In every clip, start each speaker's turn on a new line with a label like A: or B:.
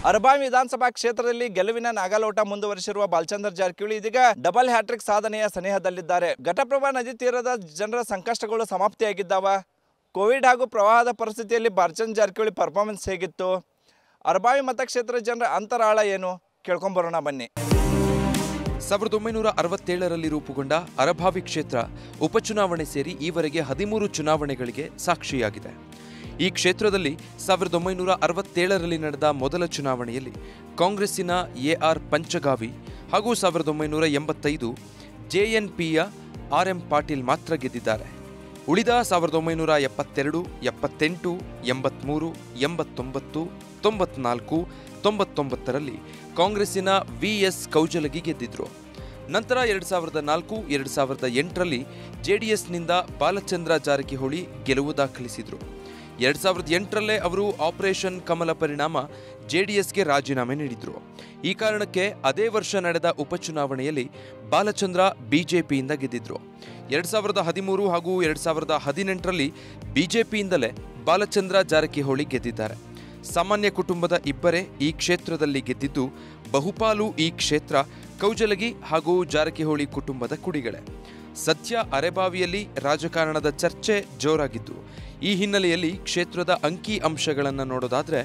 A: ಅರಬಾವಿ ವಿಧಾನಸಭಾ ಕ್ಷೇತ್ರದಲ್ಲಿ ಗೆಲುವಿನ ನಾಗಲೋಟ ಮುಂದುವರಿಸಿರುವ ಬಾಲಚಂದ್ರ ಜಾರಕಿಹೊಳಿ ಇದೀಗ ಡಬಲ್ ಹ್ಯಾಟ್ರಿಕ್ ಸಾಧನೆಯ ಸನಿಹದಲ್ಲಿದ್ದಾರೆ ಘಟಪ್ರಭಾ ನದಿ ತೀರದ ಜನರ ಸಂಕಷ್ಟಗಳು ಸಮಾಪ್ತಿಯಾಗಿದ್ದಾವ ಕೋವಿಡ್ ಹಾಗೂ ಪ್ರವಾಹದ ಪರಿಸ್ಥಿತಿಯಲ್ಲಿ ಬಾಲಚಂದ್ರ ಜಾರಕಿಹೊಳಿ ಪರ್ಫಾರ್ಮೆನ್ಸ್ ಹೇಗಿತ್ತು ಅರಬಾವಿ ಮತಕ್ಷೇತ್ರದ ಜನರ ಅಂತರಾಳ ಏನು ಕೇಳ್ಕೊಂಬರೋಣ ಬನ್ನಿ
B: ಸಾವಿರದ ಒಂಬೈನೂರ ಅರವತ್ತೇಳರಲ್ಲಿ ರೂಪುಗೊಂಡ ಅರಭಾವಿ ಕ್ಷೇತ್ರ ಉಪಚುನಾವಣೆ ಸೇರಿ ಈವರೆಗೆ ಹದಿಮೂರು ಚುನಾವಣೆಗಳಿಗೆ ಸಾಕ್ಷಿಯಾಗಿದೆ ಈ ಕ್ಷೇತ್ರದಲ್ಲಿ ಸಾವಿರದ ಒಂಬೈನೂರ ಅರವತ್ತೇಳರಲ್ಲಿ ನಡೆದ ಮೊದಲ ಚುನಾವಣೆಯಲ್ಲಿ ಕಾಂಗ್ರೆಸ್ಸಿನ ಎಆರ್ ಪಂಚಗಾವಿ ಹಾಗೂ ಸಾವಿರದ ಒಂಬೈನೂರ ಎಂಬತ್ತೈದು ಜೆಎನ್ಪಿಯ ಆರ್ ಎಂ ಪಾಟೀಲ್ ಮಾತ್ರ ಗೆದ್ದಿದ್ದಾರೆ ಉಳಿದ ಸಾವಿರದ ಒಂಬೈನೂರ ಎಪ್ಪತ್ತೆರಡು ಎಪ್ಪತ್ತೆಂಟು ಎಂಬತ್ಮೂರು ಎಂಬತ್ತೊಂಬತ್ತು ತೊಂಬತ್ನಾಲ್ಕು ತೊಂಬತ್ತೊಂಬತ್ತರಲ್ಲಿ ಕಾಂಗ್ರೆಸ್ಸಿನ ವಿ ಎಸ್ ಕೌಜಲಗಿ ಗೆದ್ದಿದ್ರು ನಂತರ ಎರಡು ಸಾವಿರದ ನಾಲ್ಕು ಎರಡು ಸಾವಿರದ ಎಂಟರಲ್ಲಿ ಜೆಡಿಎಸ್ನಿಂದ ಬಾಲಚಂದ್ರ ಜಾರಕಿಹೊಳಿ ಗೆಲುವು ದಾಖಲಿಸಿದ್ರು ಎರಡು ಸಾವಿರದ ಎಂಟರಲ್ಲೇ ಅವರು ಆಪರೇಷನ್ ಕಮಲ ಪರಿಣಾಮ ಜೆಡಿಎಸ್ಗೆ ರಾಜೀನಾಮೆ ನೀಡಿದ್ರು ಈ ಕಾರಣಕ್ಕೆ ಅದೇ ವರ್ಷ ನಡೆದ ಉಪಚುನಾವಣೆಯಲ್ಲಿ ಬಾಲಚಂದ್ರ ಬಿಜೆಪಿಯಿಂದ ಗೆದ್ದಿದ್ರು ಎರಡು ಸಾವಿರದ ಹದಿಮೂರು ಹಾಗೂ ಎರಡು ಸಾವಿರದ ಹದಿನೆಂಟರಲ್ಲಿ ಬಿಜೆಪಿಯಿಂದಲೇ ಬಾಲಚಂದ್ರ ಜಾರಕಿಹೊಳಿ ಗೆದ್ದಿದ್ದಾರೆ ಸಾಮಾನ್ಯ ಕುಟುಂಬದ ಇಬ್ಬರೇ ಈ ಕ್ಷೇತ್ರದಲ್ಲಿ ಗೆದ್ದಿದ್ದು ಬಹುಪಾಲು ಈ ಕ್ಷೇತ್ರ ಕೌಜಲಗಿ ಹಾಗೂ ಜಾರಕಿಹೊಳಿ ಕುಟುಂಬದ ಕುಡಿಗಳೇ ಸದ್ಯ ಅರೆಬಾವಿಯಲ್ಲಿ ರಾಜಕಾರಣದ ಚರ್ಚೆ ಜೋರಾಗಿದ್ದು ಈ ಹಿನ್ನೆಲೆಯಲ್ಲಿ ಕ್ಷೇತ್ರದ ಅಂಕಿ ಅಂಶಗಳನ್ನು ನೋಡೋದಾದ್ರೆ